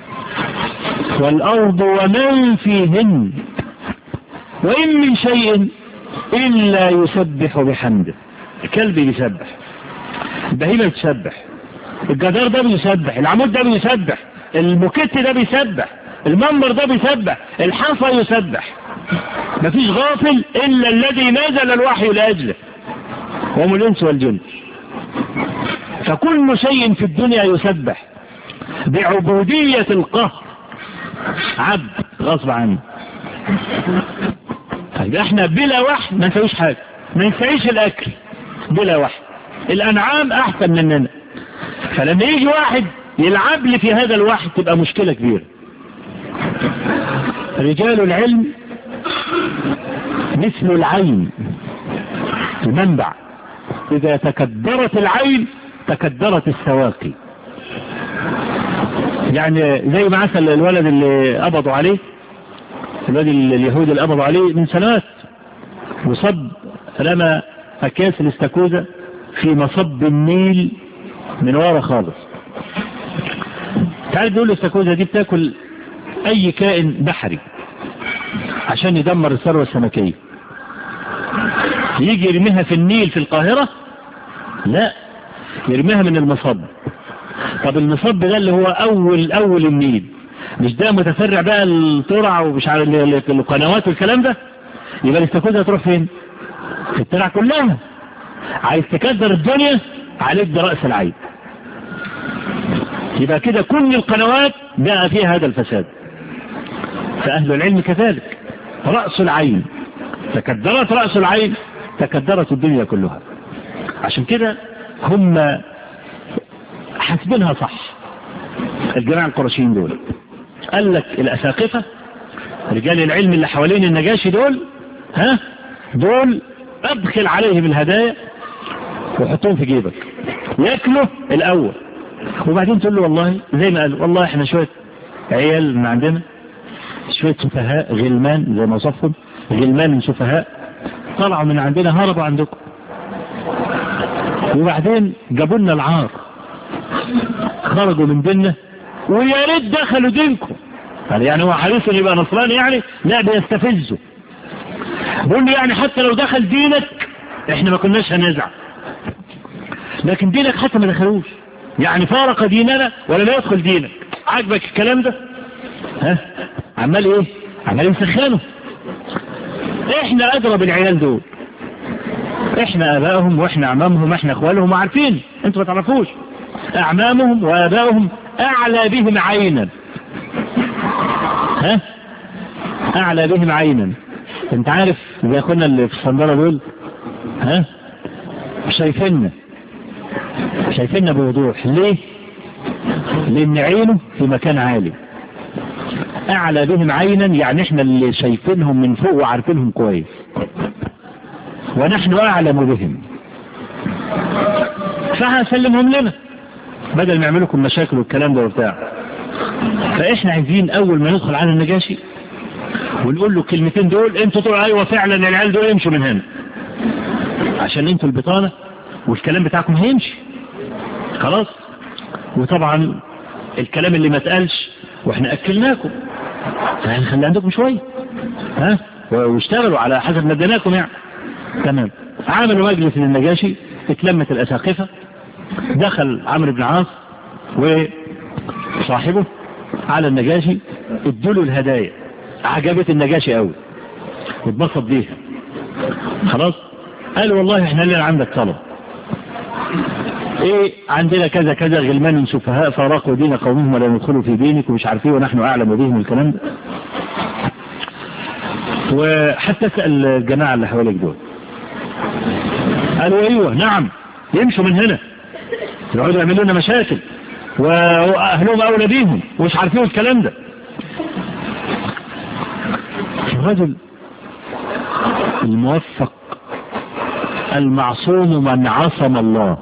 والأرض ومن فيهن وإن من شيء إلا يسبح بحمده الكلب بيسبح البهيمة بتسبح الجدار ده بيسبح العمود ده بيسبح المكت ده بيسبح المنبر ده بيسبح الحصى يسبح مفيش غافل إلا الذي نزل الوحي لأجله وهم الإنس والجن فكل شيء في الدنيا يسبح بعبودية القهر عبد غصب عنه طيب احنا بلا وحي ما نسويش حاجة ما نسويش الاكل بلا وحي الانعام احسن مننا فلما يجي واحد يلعب لي في هذا الوحي تبقى مشكلة كبيرة رجال العلم مثل العين المنبع اذا تكدرت العين تكدرت السواقي يعني زي ما عسل الولد اللي قبضوا عليه الولد اليهودي اللي قبضوا عليه من سنوات وصب رمى اكياس الاستاكوزا في مصب النيل من ورا خالص تعال دول الاستاكوزا دي بتاكل اي كائن بحري عشان يدمر الثروة السمكية يجي يرميها في النيل في القاهرة لا يرميها من المصب طب المصب ده اللي هو اول اول النيل مش ده متفرع بقى الترع ومش عارف القنوات والكلام ده يبقى الاستاكوزا هتروح فين في الترع كلها عايز تكدر الدنيا عليك برأس العين يبقى كده كل القنوات بقى فيها هذا الفساد فأهل العلم كذلك رأس العين تكدرت رأس العين تكدرت الدنيا كلها عشان كده هم حاسبينها صح الجماعة القرشيين دول قال لك الأساقفة رجال العلم اللي حوالين النجاشي دول ها دول ادخل عليهم الهدايا وحطهم في جيبك ياكله الاول وبعدين تقول له والله زي ما قال والله احنا شويه عيال من عندنا شويه سفهاء غلمان زي ما وصفهم غلمان من سفهاء طلعوا من عندنا هربوا عندكم وبعدين جابوا لنا العار خرجوا من ديننا ويا ريت دخلوا دينكم قال يعني هو حريص ان يبقى نصراني يعني لا بيستفزه بيقول له يعني حتى لو دخل دينك احنا ما كناش هنزعل لكن دينك حتى ما دخلوش يعني فارق ديننا ولا لا يدخل دينك عاجبك الكلام ده ها عمال ايه عمال يسخنه احنا ادرى بالعيال دول احنا ابائهم واحنا اعمامهم احنا اخوالهم وعارفين انتوا ما تعرفوش اعمامهم وابائهم اعلى بهم عينا ها اعلى بهم عينا انت عارف زي اخونا اللي في الصندارة دول ها شايفيننا شايفيننا بوضوح ليه لان عينه في مكان عالي اعلى بهم عينا يعني احنا اللي شايفينهم من فوق وعارفينهم كويس ونحن اعلم بهم فهسلمهم لنا بدل ما يعملوا لكم مشاكل والكلام ده وبتاع فاحنا عايزين اول ما ندخل على النجاشي ونقول له الكلمتين دول انتوا تقولوا ايوه فعلا العيال دول يمشوا من هنا عشان انتوا البطانه والكلام بتاعكم هيمشي خلاص وطبعا الكلام اللي ما اتقالش واحنا اكلناكم فهنخلي عندكم شويه ها واشتغلوا على حسب ما اديناكم يعني تمام عملوا مجلس للنجاشي اتلمت الاساقفه دخل عمرو بن عاص وصاحبه على النجاشي ادوا الهدايا عجبت النجاشي قوي واتبسط بيها خلاص قال والله احنا لنا عندك طلب ايه عندنا كذا كذا غلمان سفهاء فارقوا دين قومهم ولا يدخلوا في دينك ومش عارفين ونحن اعلم بهم الكلام ده وحتى اسال الجماعه اللي حواليك دول قالوا ايوه نعم يمشوا من هنا يقعدوا يعملوا لنا مشاكل واهلهم اولى بيهم ومش عارفين الكلام ده الرجل الموفق المعصوم من عصم الله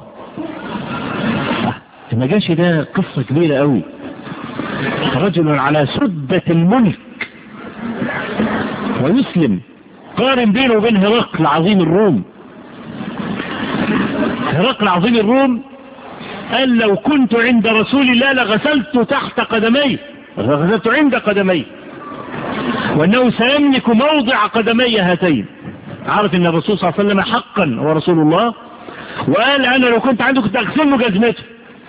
النجاشي ده قصة كبيرة قوي رجل على سدة الملك ويسلم قارن بينه وبين هرقل عظيم الروم هرقل عظيم الروم قال لو كنت عند رسول الله لغسلت تحت قدمي غسلت عند قدمي وانه سيملك موضع قدمي هاتين عارف ان الرسول صلى الله عليه وسلم حقا هو رسول الله وقال انا لو كنت عنده كنت اغسل له جزمته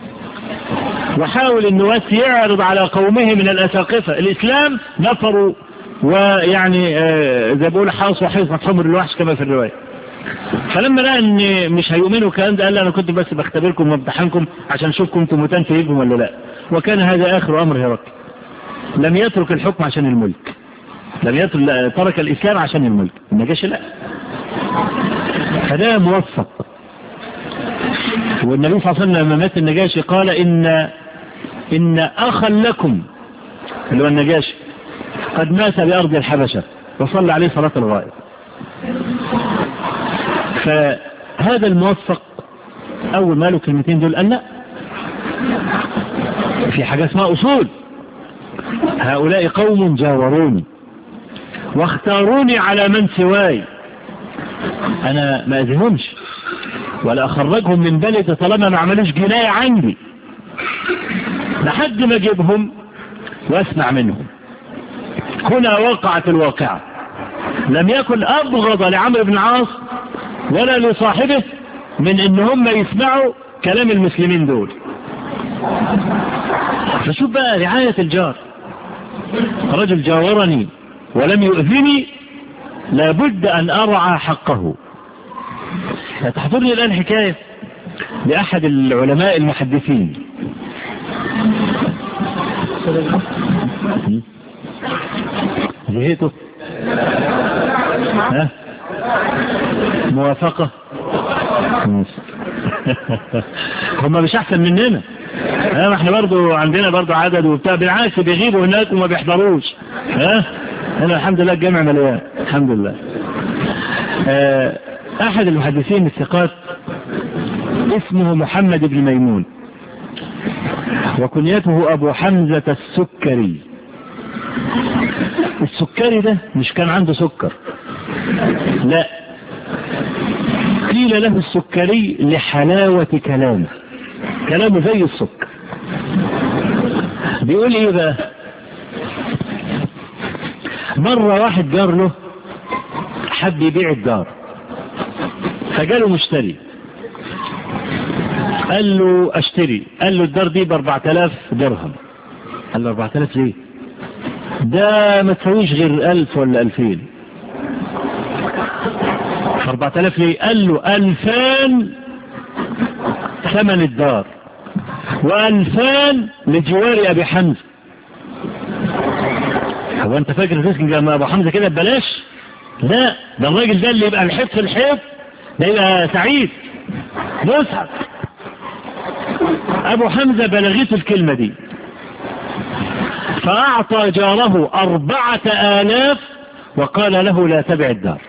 وحاول انه بس يعرض على قومه من الاساقفة الاسلام نفروا ويعني آه زي بقول حاص وحيصة حمر الوحش كما في الرواية فلما لقى ان مش هيؤمنوا الكلام ده قال انا كنت بس بختبركم وامتحنكم عشان اشوفكم انتم متنفيكم ولا لا وكان هذا اخر امر هرقل لم يترك الحكم عشان الملك لم يترك ترك الاسلام عشان الملك النجاشي لا فده موفق والنبي صلى الله عليه وسلم لما مات النجاشي قال إن إن أخا لكم اللي هو النجاشي قد مات بأرض الحبشة وصلى عليه صلاة الغائب فهذا الموفق أول ما له كلمتين دول قال لا في حاجة اسمها أصول هؤلاء قوم جاوروني واختاروني على من سواي أنا ما أذهمش ولا أخرجهم من بلد طالما ما عملوش جناية عندي لحد ما أجيبهم وأسمع منهم هنا وقعت الواقعة لم يكن أبغض لعمرو بن العاص ولا لصاحبه من ان هم يسمعوا كلام المسلمين دول فشوف بقى رعاية الجار رجل جاورني ولم يؤذني لابد أن أرعى حقه تحضرني الآن حكاية لأحد العلماء المحدثين زهيته ها موافقة هم مش احسن مننا ها ما احنا برضو عندنا برضو عدد وبتاع بالعكس بيغيبوا هناك وما بيحضروش ها هنا الحمد لله الجامع مليان الحمد لله اه احد المحدثين الثقات اسمه محمد بن ميمون وكنيته أبو حمزة السكري السكري ده مش كان عنده سكر لا قيل له السكري لحلاوة كلامه كلامه زي السكر بيقول ايه بقى مرة واحد جار له حب يبيع الدار فجاله مشتري قال له اشتري قال له الدار دي ب 4000 درهم قال له 4000 ليه ده ما تسويش غير 1000 ولا 2000 4000 ليه قال له 2000 ثمن الدار و2000 لجوار ابي حمزه هو انت فاكر الرزق لما ابو حمزه كده ببلاش لا ده الراجل ده اللي يبقى الحب في الحب ده يبقى سعيد يسعد ابو حمزه بلغته الكلمه دي فاعطى جاره اربعه الاف وقال له لا تبع الدار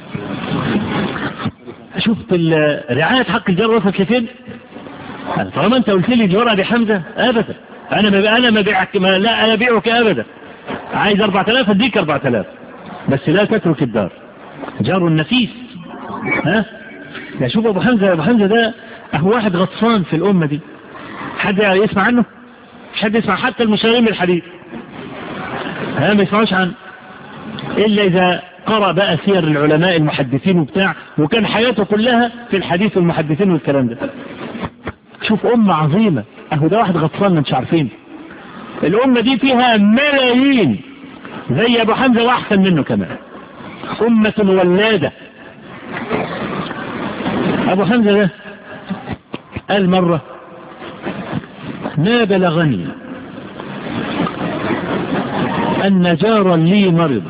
شفت رعاية حق الجار وصلت لفين طالما انت قلت لي جوار ابي حمزه ابدا انا ما انا ما بيعك ما لا انا بيعك ابدا عايز 4000 اديك 4000 بس لا تترك الدار جار نفيس ها يا شوف ابو حمزه ابو حمزه ده هو واحد غطسان في الامه دي حد يسمع عنه حد يسمع حتى المشاهير من الحديث ها ما يسمعوش عنه الا اذا قرأ بقى سير العلماء المحدثين وبتاع وكان حياته كلها في الحديث والمحدثين والكلام ده شوف أمة عظيمة أهو ده واحد غطسان مش عارفين الأمة دي فيها ملايين زي أبو حمزة وأحسن منه كمان أمة ولادة أبو حمزة ده قال مرة ما بلغني أن جارا لي مرض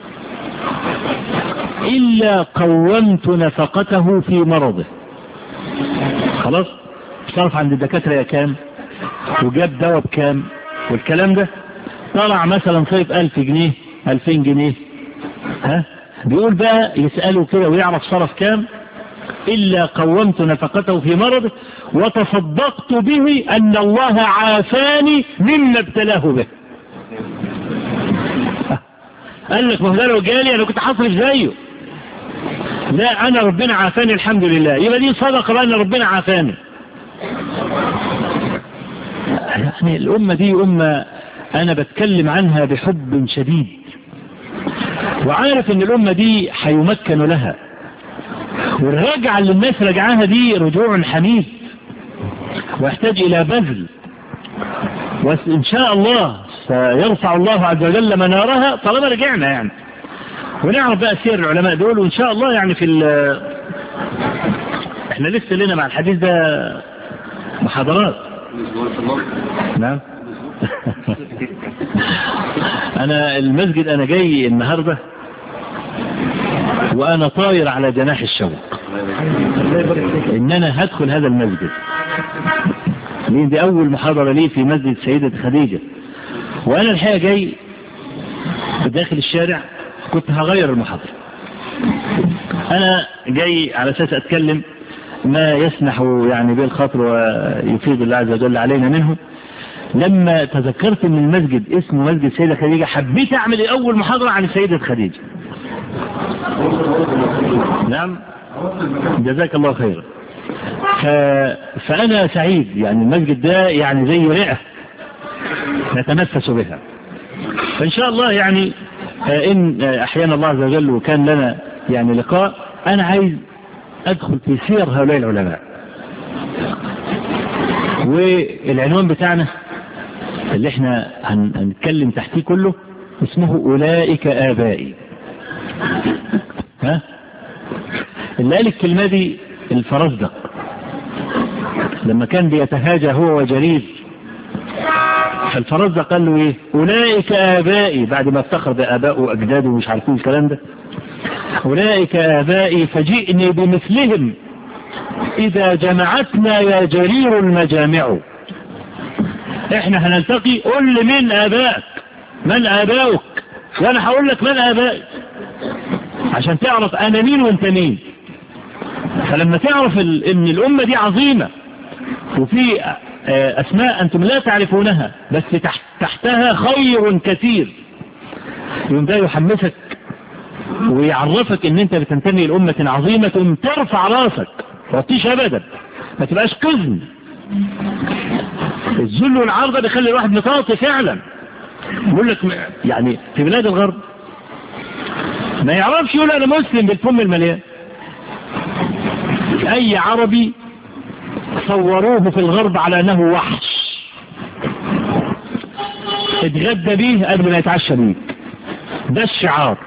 إلا قومت نفقته في مرضه خلاص صرف عند الدكاترة يا كام وجاب دواء بكام والكلام ده طلع مثلا صيف ألف جنيه ألفين جنيه ها بيقول بقى يسأله كده ويعرف صرف كام إلا قومت نفقته في مرضه وتصدقت به أن الله عافاني مما ابتلاه به قال لك ما هو ده لو جالي أنا كنت حصرف زيه لا أنا ربنا عافاني الحمد لله يبقى دي صدقة بقى أن ربنا عافاني يعني الأمة دي أمة أنا بتكلم عنها بحب شديد وعارف أن الأمة دي حيمكن لها والرجعة اللي الناس رجعها دي رجوع حميد ويحتاج إلى بذل وإن شاء الله سيرفع الله عز وجل منارها طالما رجعنا يعني ونعرف بقى سير العلماء دول وإن شاء الله يعني في احنا لسه لنا مع الحديث ده محاضرات نعم انا المسجد انا جاي النهاردة وانا طاير على جناح الشوق ان انا هدخل هذا المسجد لان دي اول محاضرة لي في مسجد سيدة خديجة وانا الحقيقة جاي داخل الشارع كنت هغير المحاضرة انا جاي على اساس اتكلم ما يسنح يعني بالخطر ويفيد الله عز وجل علينا منه لما تذكرت ان المسجد اسمه مسجد سيدة خديجة حبيت اعمل اول محاضرة عن سيدة خديجة نعم جزاك الله خيرا ف... فانا سعيد يعني المسجد ده يعني زي رئة نتنفس بها فان شاء الله يعني ان احيانا الله عز وجل وكان لنا يعني لقاء انا عايز ادخل في سير هؤلاء العلماء والعنوان بتاعنا اللي احنا هنتكلم تحتيه كله اسمه اولئك ابائي ها اللي قال الكلمة دي الفرزدق لما كان بيتهاجى هو وجرير فالفرزدق قال له ايه اولئك ابائي بعد ما افتخر بابائه واجداده ومش عارفين الكلام ده أولئك آبائي فجئني بمثلهم إذا جمعتنا يا جرير المجامع احنا هنلتقي قل لي من آبائك من آبائك وانا هقول لك من آبائك عشان تعرف انا مين وانت مين فلما تعرف ال... ان الامة دي عظيمة وفي اسماء انتم لا تعرفونها بس تحت... تحتها خير كثير يوم ده يحمسك ويعرفك ان انت بتنتمي لأمة عظيمة تقوم ترفع راسك وطيش ابدا ما تبقاش كذن الذل والعرضة بيخلي الواحد مطاطي فعلا بقول لك يعني في بلاد الغرب ما يعرفش يقول انا مسلم بالفم المليان اي عربي صوروه في الغرب على انه وحش اتغدى بيه قبل ما يتعشى بيك ده الشعار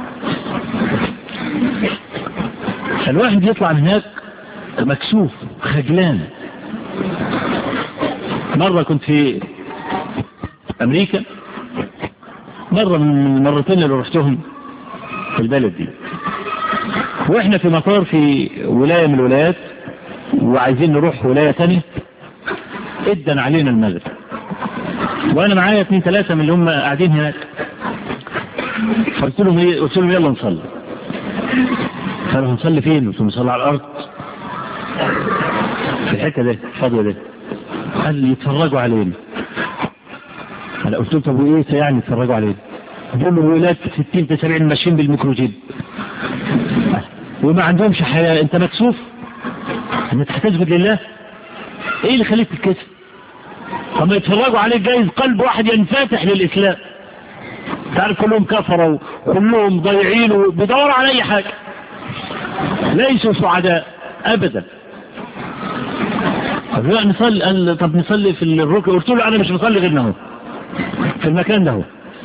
فالواحد يطلع من هناك مكسوف خجلان مرة كنت في امريكا مرة من المرتين اللي رحتهم في البلد دي واحنا في مطار في ولاية من الولايات وعايزين نروح ولاية تانية ادن علينا المغرب وانا معايا اثنين ثلاثة من اللي هم قاعدين هناك قلت لهم ايه قلت لهم يلا نصلي قالوا هنصلي فين قلت لهم نصلي على الارض في الحته دي الفاضيه دي قال لي يتفرجوا علينا انا قلت له طب وايه يعني يتفرجوا علينا دول الولاد 60 70 ماشيين بالميكروجيب وما عندهمش حياه انت مكسوف انك هتسجد لله ايه اللي خليك تتكسف طب يتفرجوا عليك جايز قلب واحد ينفتح للاسلام تعرف كلهم كفروا كلهم ضايعين وبيدوروا على اي حاجه ليسوا سعداء ابدا طب نصلي قال طب نصلي في الركن قلت له انا مش بصلي غير اهو في المكان ده هو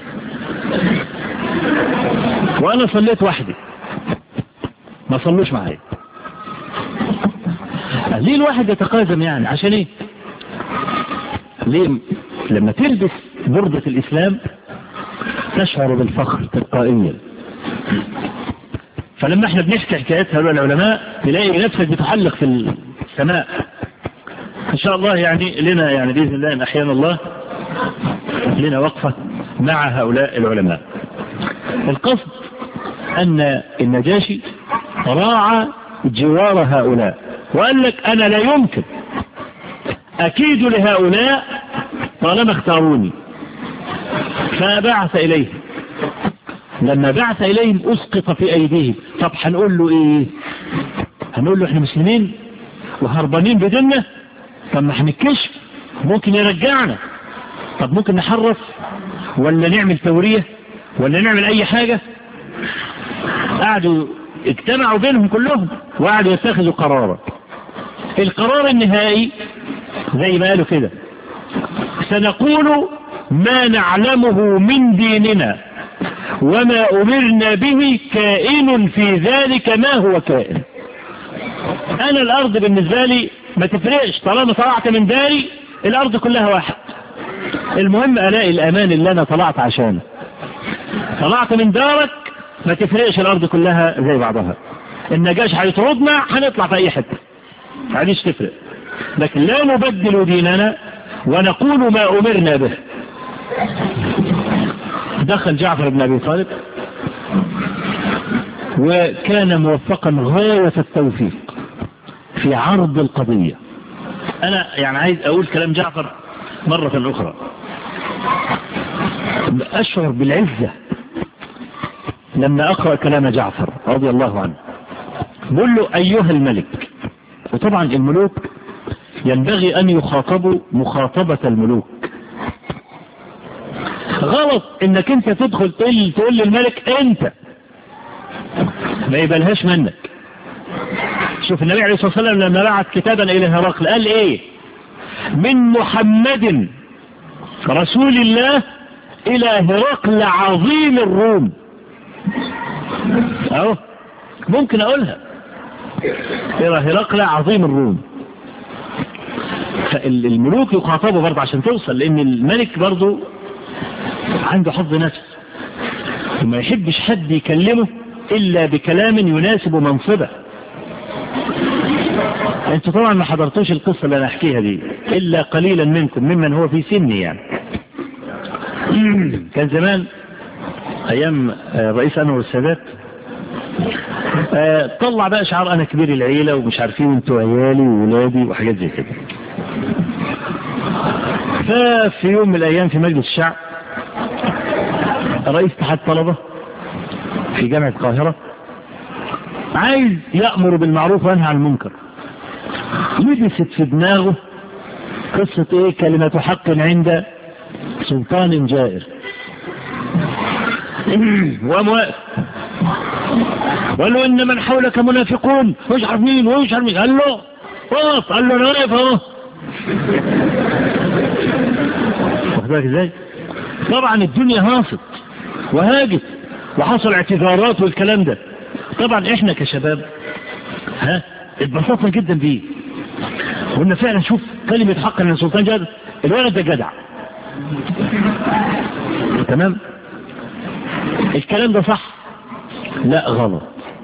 وانا صليت وحدي ما صلوش معايا ليه الواحد يتقازم يعني عشان ايه ليه لما تلبس بردة الاسلام تشعر بالفخر تلقائيا فلما احنا بنحكي حكايات هؤلاء العلماء تلاقي نفسك بتحلق في السماء ان شاء الله يعني لنا يعني باذن الله ان احيانا الله لنا وقفة مع هؤلاء العلماء القصد ان النجاشي راعى جوار هؤلاء وقال لك انا لا يمكن اكيد لهؤلاء طالما اختاروني فبعث اليهم لما بعث اليهم اسقط في ايديهم طب هنقول له ايه هنقول له احنا مسلمين وهربانين بديننا طب ما هنكشف ممكن يرجعنا طب ممكن نحرف ولا نعمل تورية ولا نعمل اي حاجة قعدوا اجتمعوا بينهم كلهم وقعدوا يتخذوا قرارا القرار النهائي زي ما قالوا كده سنقول ما نعلمه من ديننا وما أمرنا به كائن في ذلك ما هو كائن أنا الأرض بالنسبة لي ما تفرقش طالما طلعت من داري الأرض كلها واحد المهم ألاقي الأمان اللي أنا طلعت عشانه طلعت من دارك ما تفرقش الأرض كلها زي بعضها النجاش هيطردنا هنطلع في أي حتة معليش تفرق لكن لا نبدل ديننا ونقول ما أمرنا به دخل جعفر بن أبي طالب وكان موفقا غاية التوفيق في عرض القضية أنا يعني عايز أقول كلام جعفر مرة أخرى أشعر بالعزة لما أقرأ كلام جعفر رضي الله عنه بقول له أيها الملك وطبعا الملوك ينبغي أن يخاطبوا مخاطبة الملوك غلط انك انت تدخل تقول, تقول للملك انت ما يبالهاش منك شوف النبي عليه الصلاة والسلام لما بعت كتابا الى هرقل قال ايه من محمد رسول الله الى هرقل عظيم الروم اهو ممكن اقولها الى هرقل عظيم الروم الملوك يخاطبوا برضه عشان توصل لان الملك برضه عنده حظ نفس وما يحبش حد يكلمه الا بكلام يناسب منصبه انتوا طبعا ما حضرتوش القصة اللي انا احكيها دي الا قليلا منكم ممن هو في سني يعني كان زمان ايام الرئيس انور السادات آه طلع بقى شعار انا كبير العيلة ومش عارفين انتوا عيالي وولادي وحاجات زي كده ففي يوم من الايام في مجلس الشعب رئيس اتحاد طلبة في جامعة القاهرة عايز يأمر بالمعروف وينهى عن المنكر لبست في دماغه قصة ايه كلمة حق عند سلطان جائر ومواقف وقال له ان من حولك منافقون وش عارف مين وش عارف مين قال له وقف قال له انا واقف اهو واخد بالك ازاي طبعا الدنيا هاصت وهاجت وحصل اعتذارات والكلام ده طبعا احنا كشباب ها اتبسطنا جدا بيه قلنا فعلا شوف كلمة حق ان سلطان جاد الولد ده جدع تمام الكلام ده صح لا غلط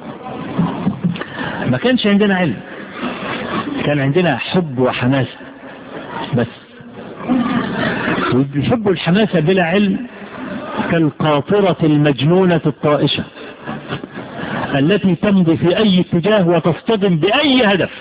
ما كانش عندنا علم كان عندنا حب وحماسة بس والحب والحماسة بلا علم كالقاطرة المجنونة الطائشة التي تمضي في أي اتجاه وتصطدم بأي هدف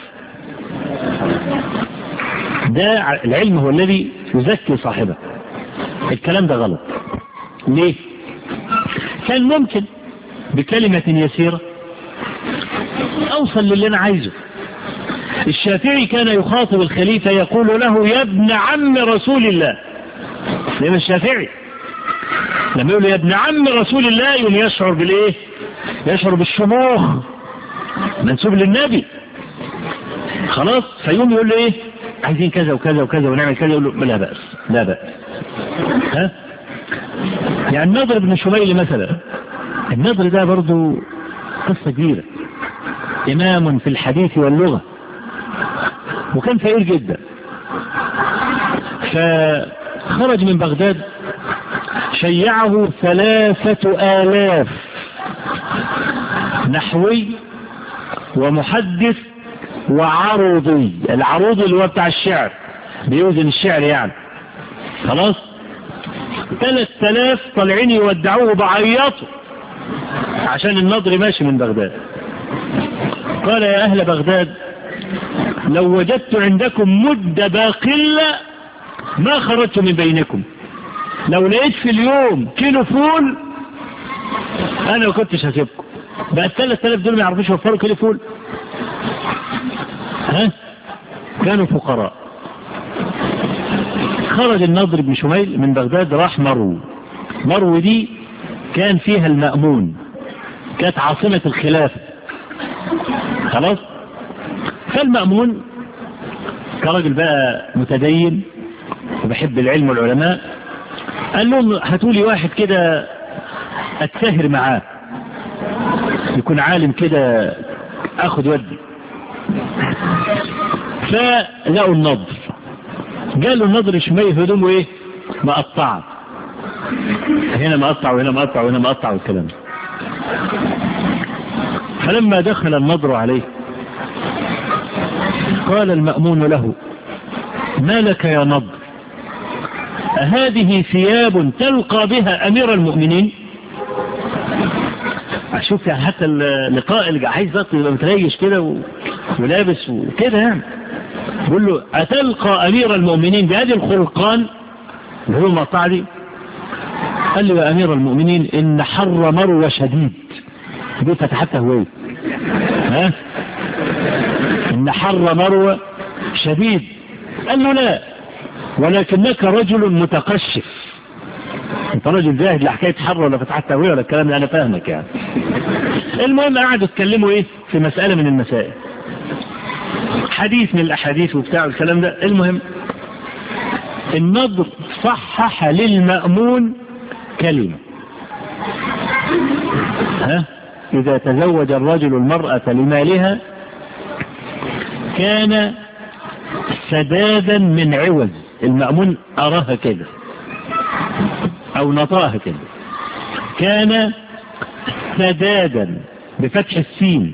ده العلم هو الذي يزكي صاحبه الكلام ده غلط ليه كان ممكن بكلمة يسيرة أوصل للي أنا عايزه الشافعي كان يخاطب الخليفة يقول له يا ابن عم رسول الله لما الشافعي لما يقول يا ابن عم رسول الله يوم يشعر بالايه يشعر بالشموخ منسوب للنبي خلاص فيوم يقول له ايه عايزين كذا وكذا وكذا ونعمل كذا يقول له لا بأس لا بأس ها يعني النضر بن شميل مثلا النضر ده برضو قصة كبيرة إمام في الحديث واللغة وكان فقير جدا فخرج من بغداد شيعه ثلاثة آلاف نحوي ومحدث وعروضي العروضي اللي هو بتاع الشعر بيوزن الشعر يعني خلاص ثلاث آلاف طالعين يودعوه بعيطوا عشان النضر ماشي من بغداد قال يا أهل بغداد لو وجدت عندكم مدة باقلة ما خرجت من بينكم لو لقيت في اليوم كيلو فول انا ما كنتش هسيبكم بقى ال 3000 دول ما يعرفوش يوفروا كيلو فول ها كانوا فقراء خرج النضر بن شميل من بغداد راح مرو مرو دي كان فيها المأمون كانت عاصمة الخلافة خلاص فالمأمون كراجل بقى متدين وبحب العلم والعلماء قال لهم هاتوا لي واحد كده اتساهر معاه يكون عالم كده اخد ودي فلقوا النضر قالوا النضر شميه هدومه ايه مقطعه هنا مقطع وهنا مقطع وهنا مقطع والكلام فلما دخل النضر عليه قال المأمون له ما لك يا نضر هذه ثياب تلقى بها أمير المؤمنين أشوف يعني حتى اللقاء اللي عايز يبقى متريش كده ولابس وكده يعني بقول له أتلقى أمير المؤمنين بهذه الخلقان اللي هو المقطع دي قال لي يا أمير المؤمنين إن حر مروة شديد دي فتحتها هو ها إن حر مروة شديد قال له لا ولكنك رجل متقشف انت راجل زاهد لا حكايه حر ولا فتحات تهويه ولا الكلام ده انا فاهمك يعني المهم قعدوا يتكلموا ايه في مساله من المسائل حديث من الاحاديث وبتاع الكلام ده المهم النضر صحح للمأمون كلمة ها إذا تزوج الرجل المرأة لمالها كان سدادا من عوز المأمون أراها كده أو نطاها كده كان سدادا بفتح السين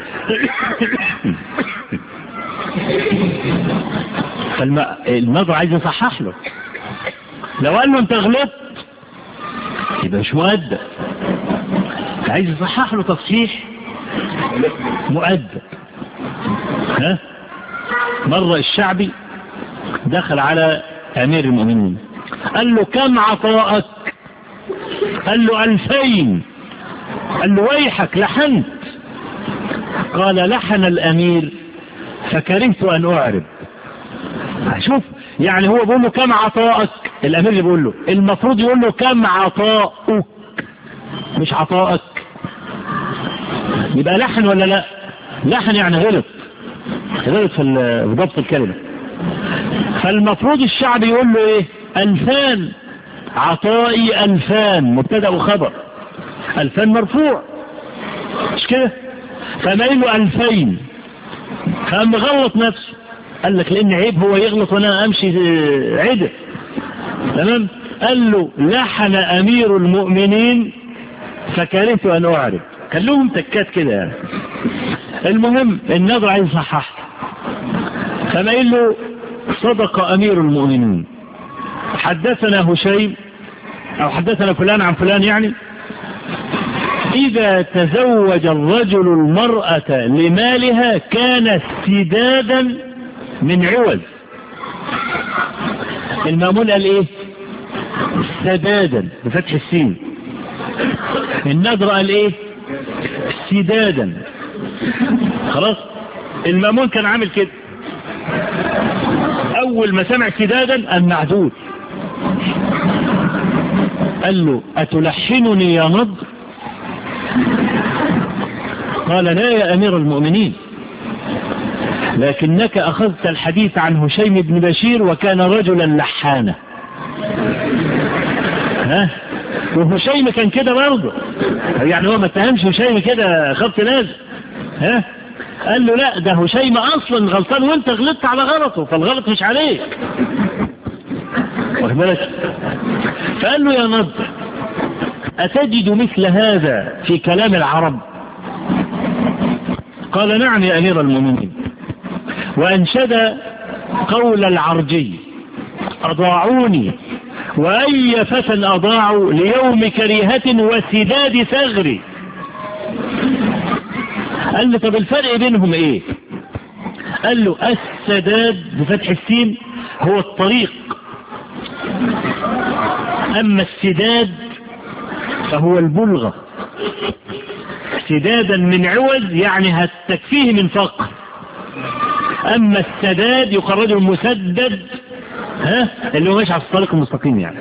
فالنظر عايز يصحح له لو قال له انت غلطت يبقى مش مؤدب عايز يصحح له تصحيح مؤدب ها مرة الشعبي دخل على امير المؤمنين قال له كم عطاءك قال له الفين قال له ويحك لحنت قال لحن الامير فكرهت ان اعرب شوف يعني هو بيقول له كم عطاءك الامير اللي بيقول له المفروض يقول له كم عطاؤك مش عطاءك يبقى لحن ولا لا لحن يعني غلط غلط في ضبط الكلمة فالمفروض الشعب يقول له ايه الفان عطائي الفان مبتدا وخبر الفان مرفوع مش كده فما له الفين فقام مغلط نفسه قال لك لان عيب هو يغلط وانا امشي عدل تمام قال له لحن امير المؤمنين فكرهت ان اعرف كان لهم تكات كده يعني المهم النظر عايز يصحح فما قال له صدق امير المؤمنين حدثنا هشيم او حدثنا فلان عن فلان يعني اذا تزوج الرجل المرأة لمالها كان استدادا من عوز المامون قال ايه سدادا بفتح السين النذر قال ايه سدادا خلاص المامون كان عامل كده اول ما سمع سدادا المعدود قال له اتلحنني يا نضر قال لا يا امير المؤمنين لكنك اخذت الحديث عن هشيم بن بشير وكان رجلا لحانا ها وهشيم كان كده برضه يعني هو ما اتهمش هشيم كده خبط لازم ها قال له لا ده هشيم اصلا غلطان وانت غلطت على غلطه فالغلط مش عليك واخد بالك فقال له يا نضر أتجد مثل هذا في كلام العرب قال نعم يا أمير المؤمنين وأنشد قول العرجي أضاعوني وأي فتى أضاعوا ليوم كريهة وسداد ثغري قال له طب الفرق بينهم ايه قال له السداد بفتح السين هو الطريق اما السداد فهو البلغة سدادا من عوز يعني هتكفيه من فقر اما السداد يخرج المسدد ها اللي هو ماشي على الطريق المستقيم يعني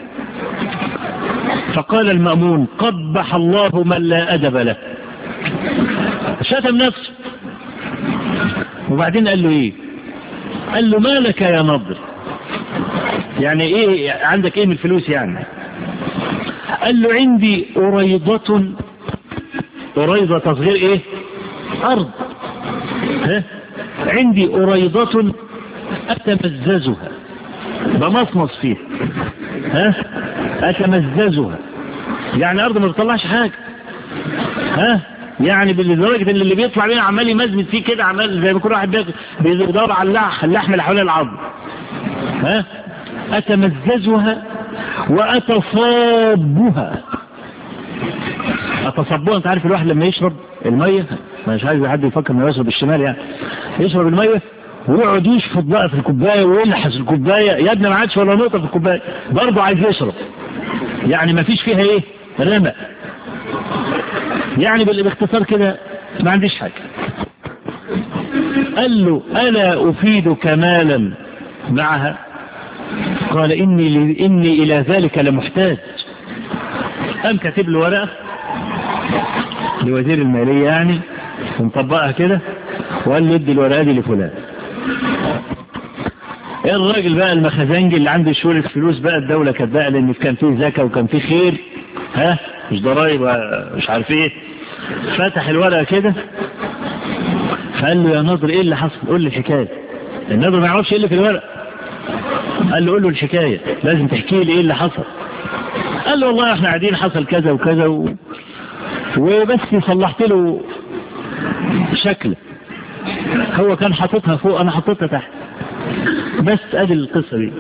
فقال المأمون قبح الله من لا أدب له شتم نفسه وبعدين قال له ايه قال له ما لك يا نضر يعني ايه عندك ايه من الفلوس يعني قال له عندي أريضة أريضة تصغير ايه أرض ها عندي أريضة أتمززها بمصمص فيها ها أتمززها يعني أرض ما بتطلعش حاجة ها يعني لدرجة ان اللي بيطلع منها عمال يمزمز فيه كده عمال زي ما كل واحد بياكل بيدور على اللحم اللحم اللي حوالين العظم ها أتمززها وأتصابها أتصبها أنت عارف الواحد لما يشرب المية مش عايز حد يفكر انه يشرب الشمال يعني يشرب المية ويقعد يشفط بقى في الكوباية ويلحس الكوباية يا ابني ما عادش ولا نقطة في الكوباية برضه عايز يشرب يعني ما فيش فيها ايه رمق يعني باختصار كده ما عنديش حاجة قال له ألا أفيدك مالا معها قال إني, إني إلى ذلك لمحتاج قام كاتب له ورقة لوزير المالية يعني ومطبقها كده وقال له ادي الورقة دي لفلان ايه الراجل بقى المخزنجي اللي عنده شوية فلوس بقى الدولة كانت بقى لان كان فيه زكاة وكان فيه خير ها مش ضرايب مش عارف ايه فتح الورقة كده فقال له يا ناظر ايه اللي حصل قول لي الحكاية الناظر ما يعرفش ايه اللي في الورقة قال له قول له الحكاية لازم تحكي لي ايه اللي حصل قال له والله احنا قاعدين حصل كذا وكذا و... وبس صلحت له شكل هو كان حاططها فوق انا حطيتها تحت بس ادي القصة دي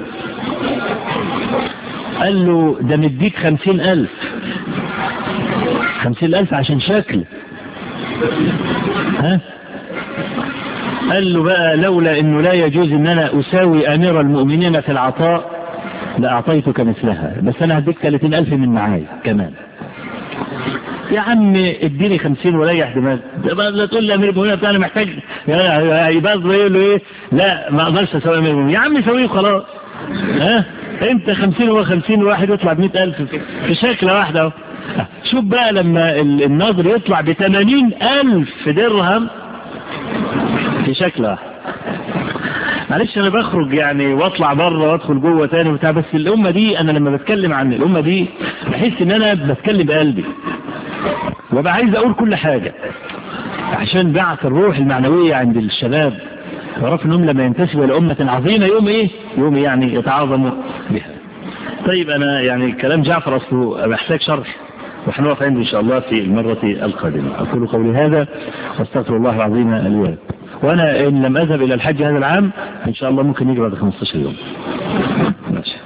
قال له ده مديك خمسين الف خمسين الف عشان شكل ها قال له بقى لولا انه لا يجوز ان انا اساوي امير المؤمنين في العطاء لاعطيتك مثلها بس انا هديك 30 الف من معايا كمان يا عم اديني 50 وريح دماغك لا تقول لي امير المؤمنين بتاعنا محتاج يبقى يقول له ايه لا ما اقدرش اسوي امير المؤمنين يا عم سويه خلاص ها انت 50 هو 50 واحد يطلع ب 100000 في شكله واحده اهو شوف بقى لما الناظر يطلع ب 80000 درهم في شكل واحد معلش انا بخرج يعني واطلع بره وادخل جوه تاني وبتاع بس الامه دي انا لما بتكلم عن الامه دي بحس ان انا بتكلم بقلبي وبقى عايز اقول كل حاجه عشان بعث الروح المعنويه عند الشباب يعرفوا انهم لما ينتسبوا لامه عظيمه يوم ايه؟ يوم يعني يتعاظموا بها. طيب انا يعني كلام جعفر اصله محتاج شرح وحنوقف عنده ان شاء الله في المره القادمه. اقول قولي هذا واستغفر الله العظيم لي ولكم. وانا ان لم اذهب الى الحج هذا العام ان شاء الله ممكن يجي بعد 15 يوم. ماشي.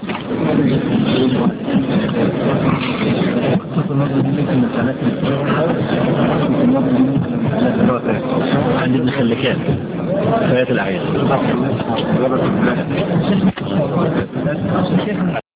عند ابن خلكان فيات الاعياد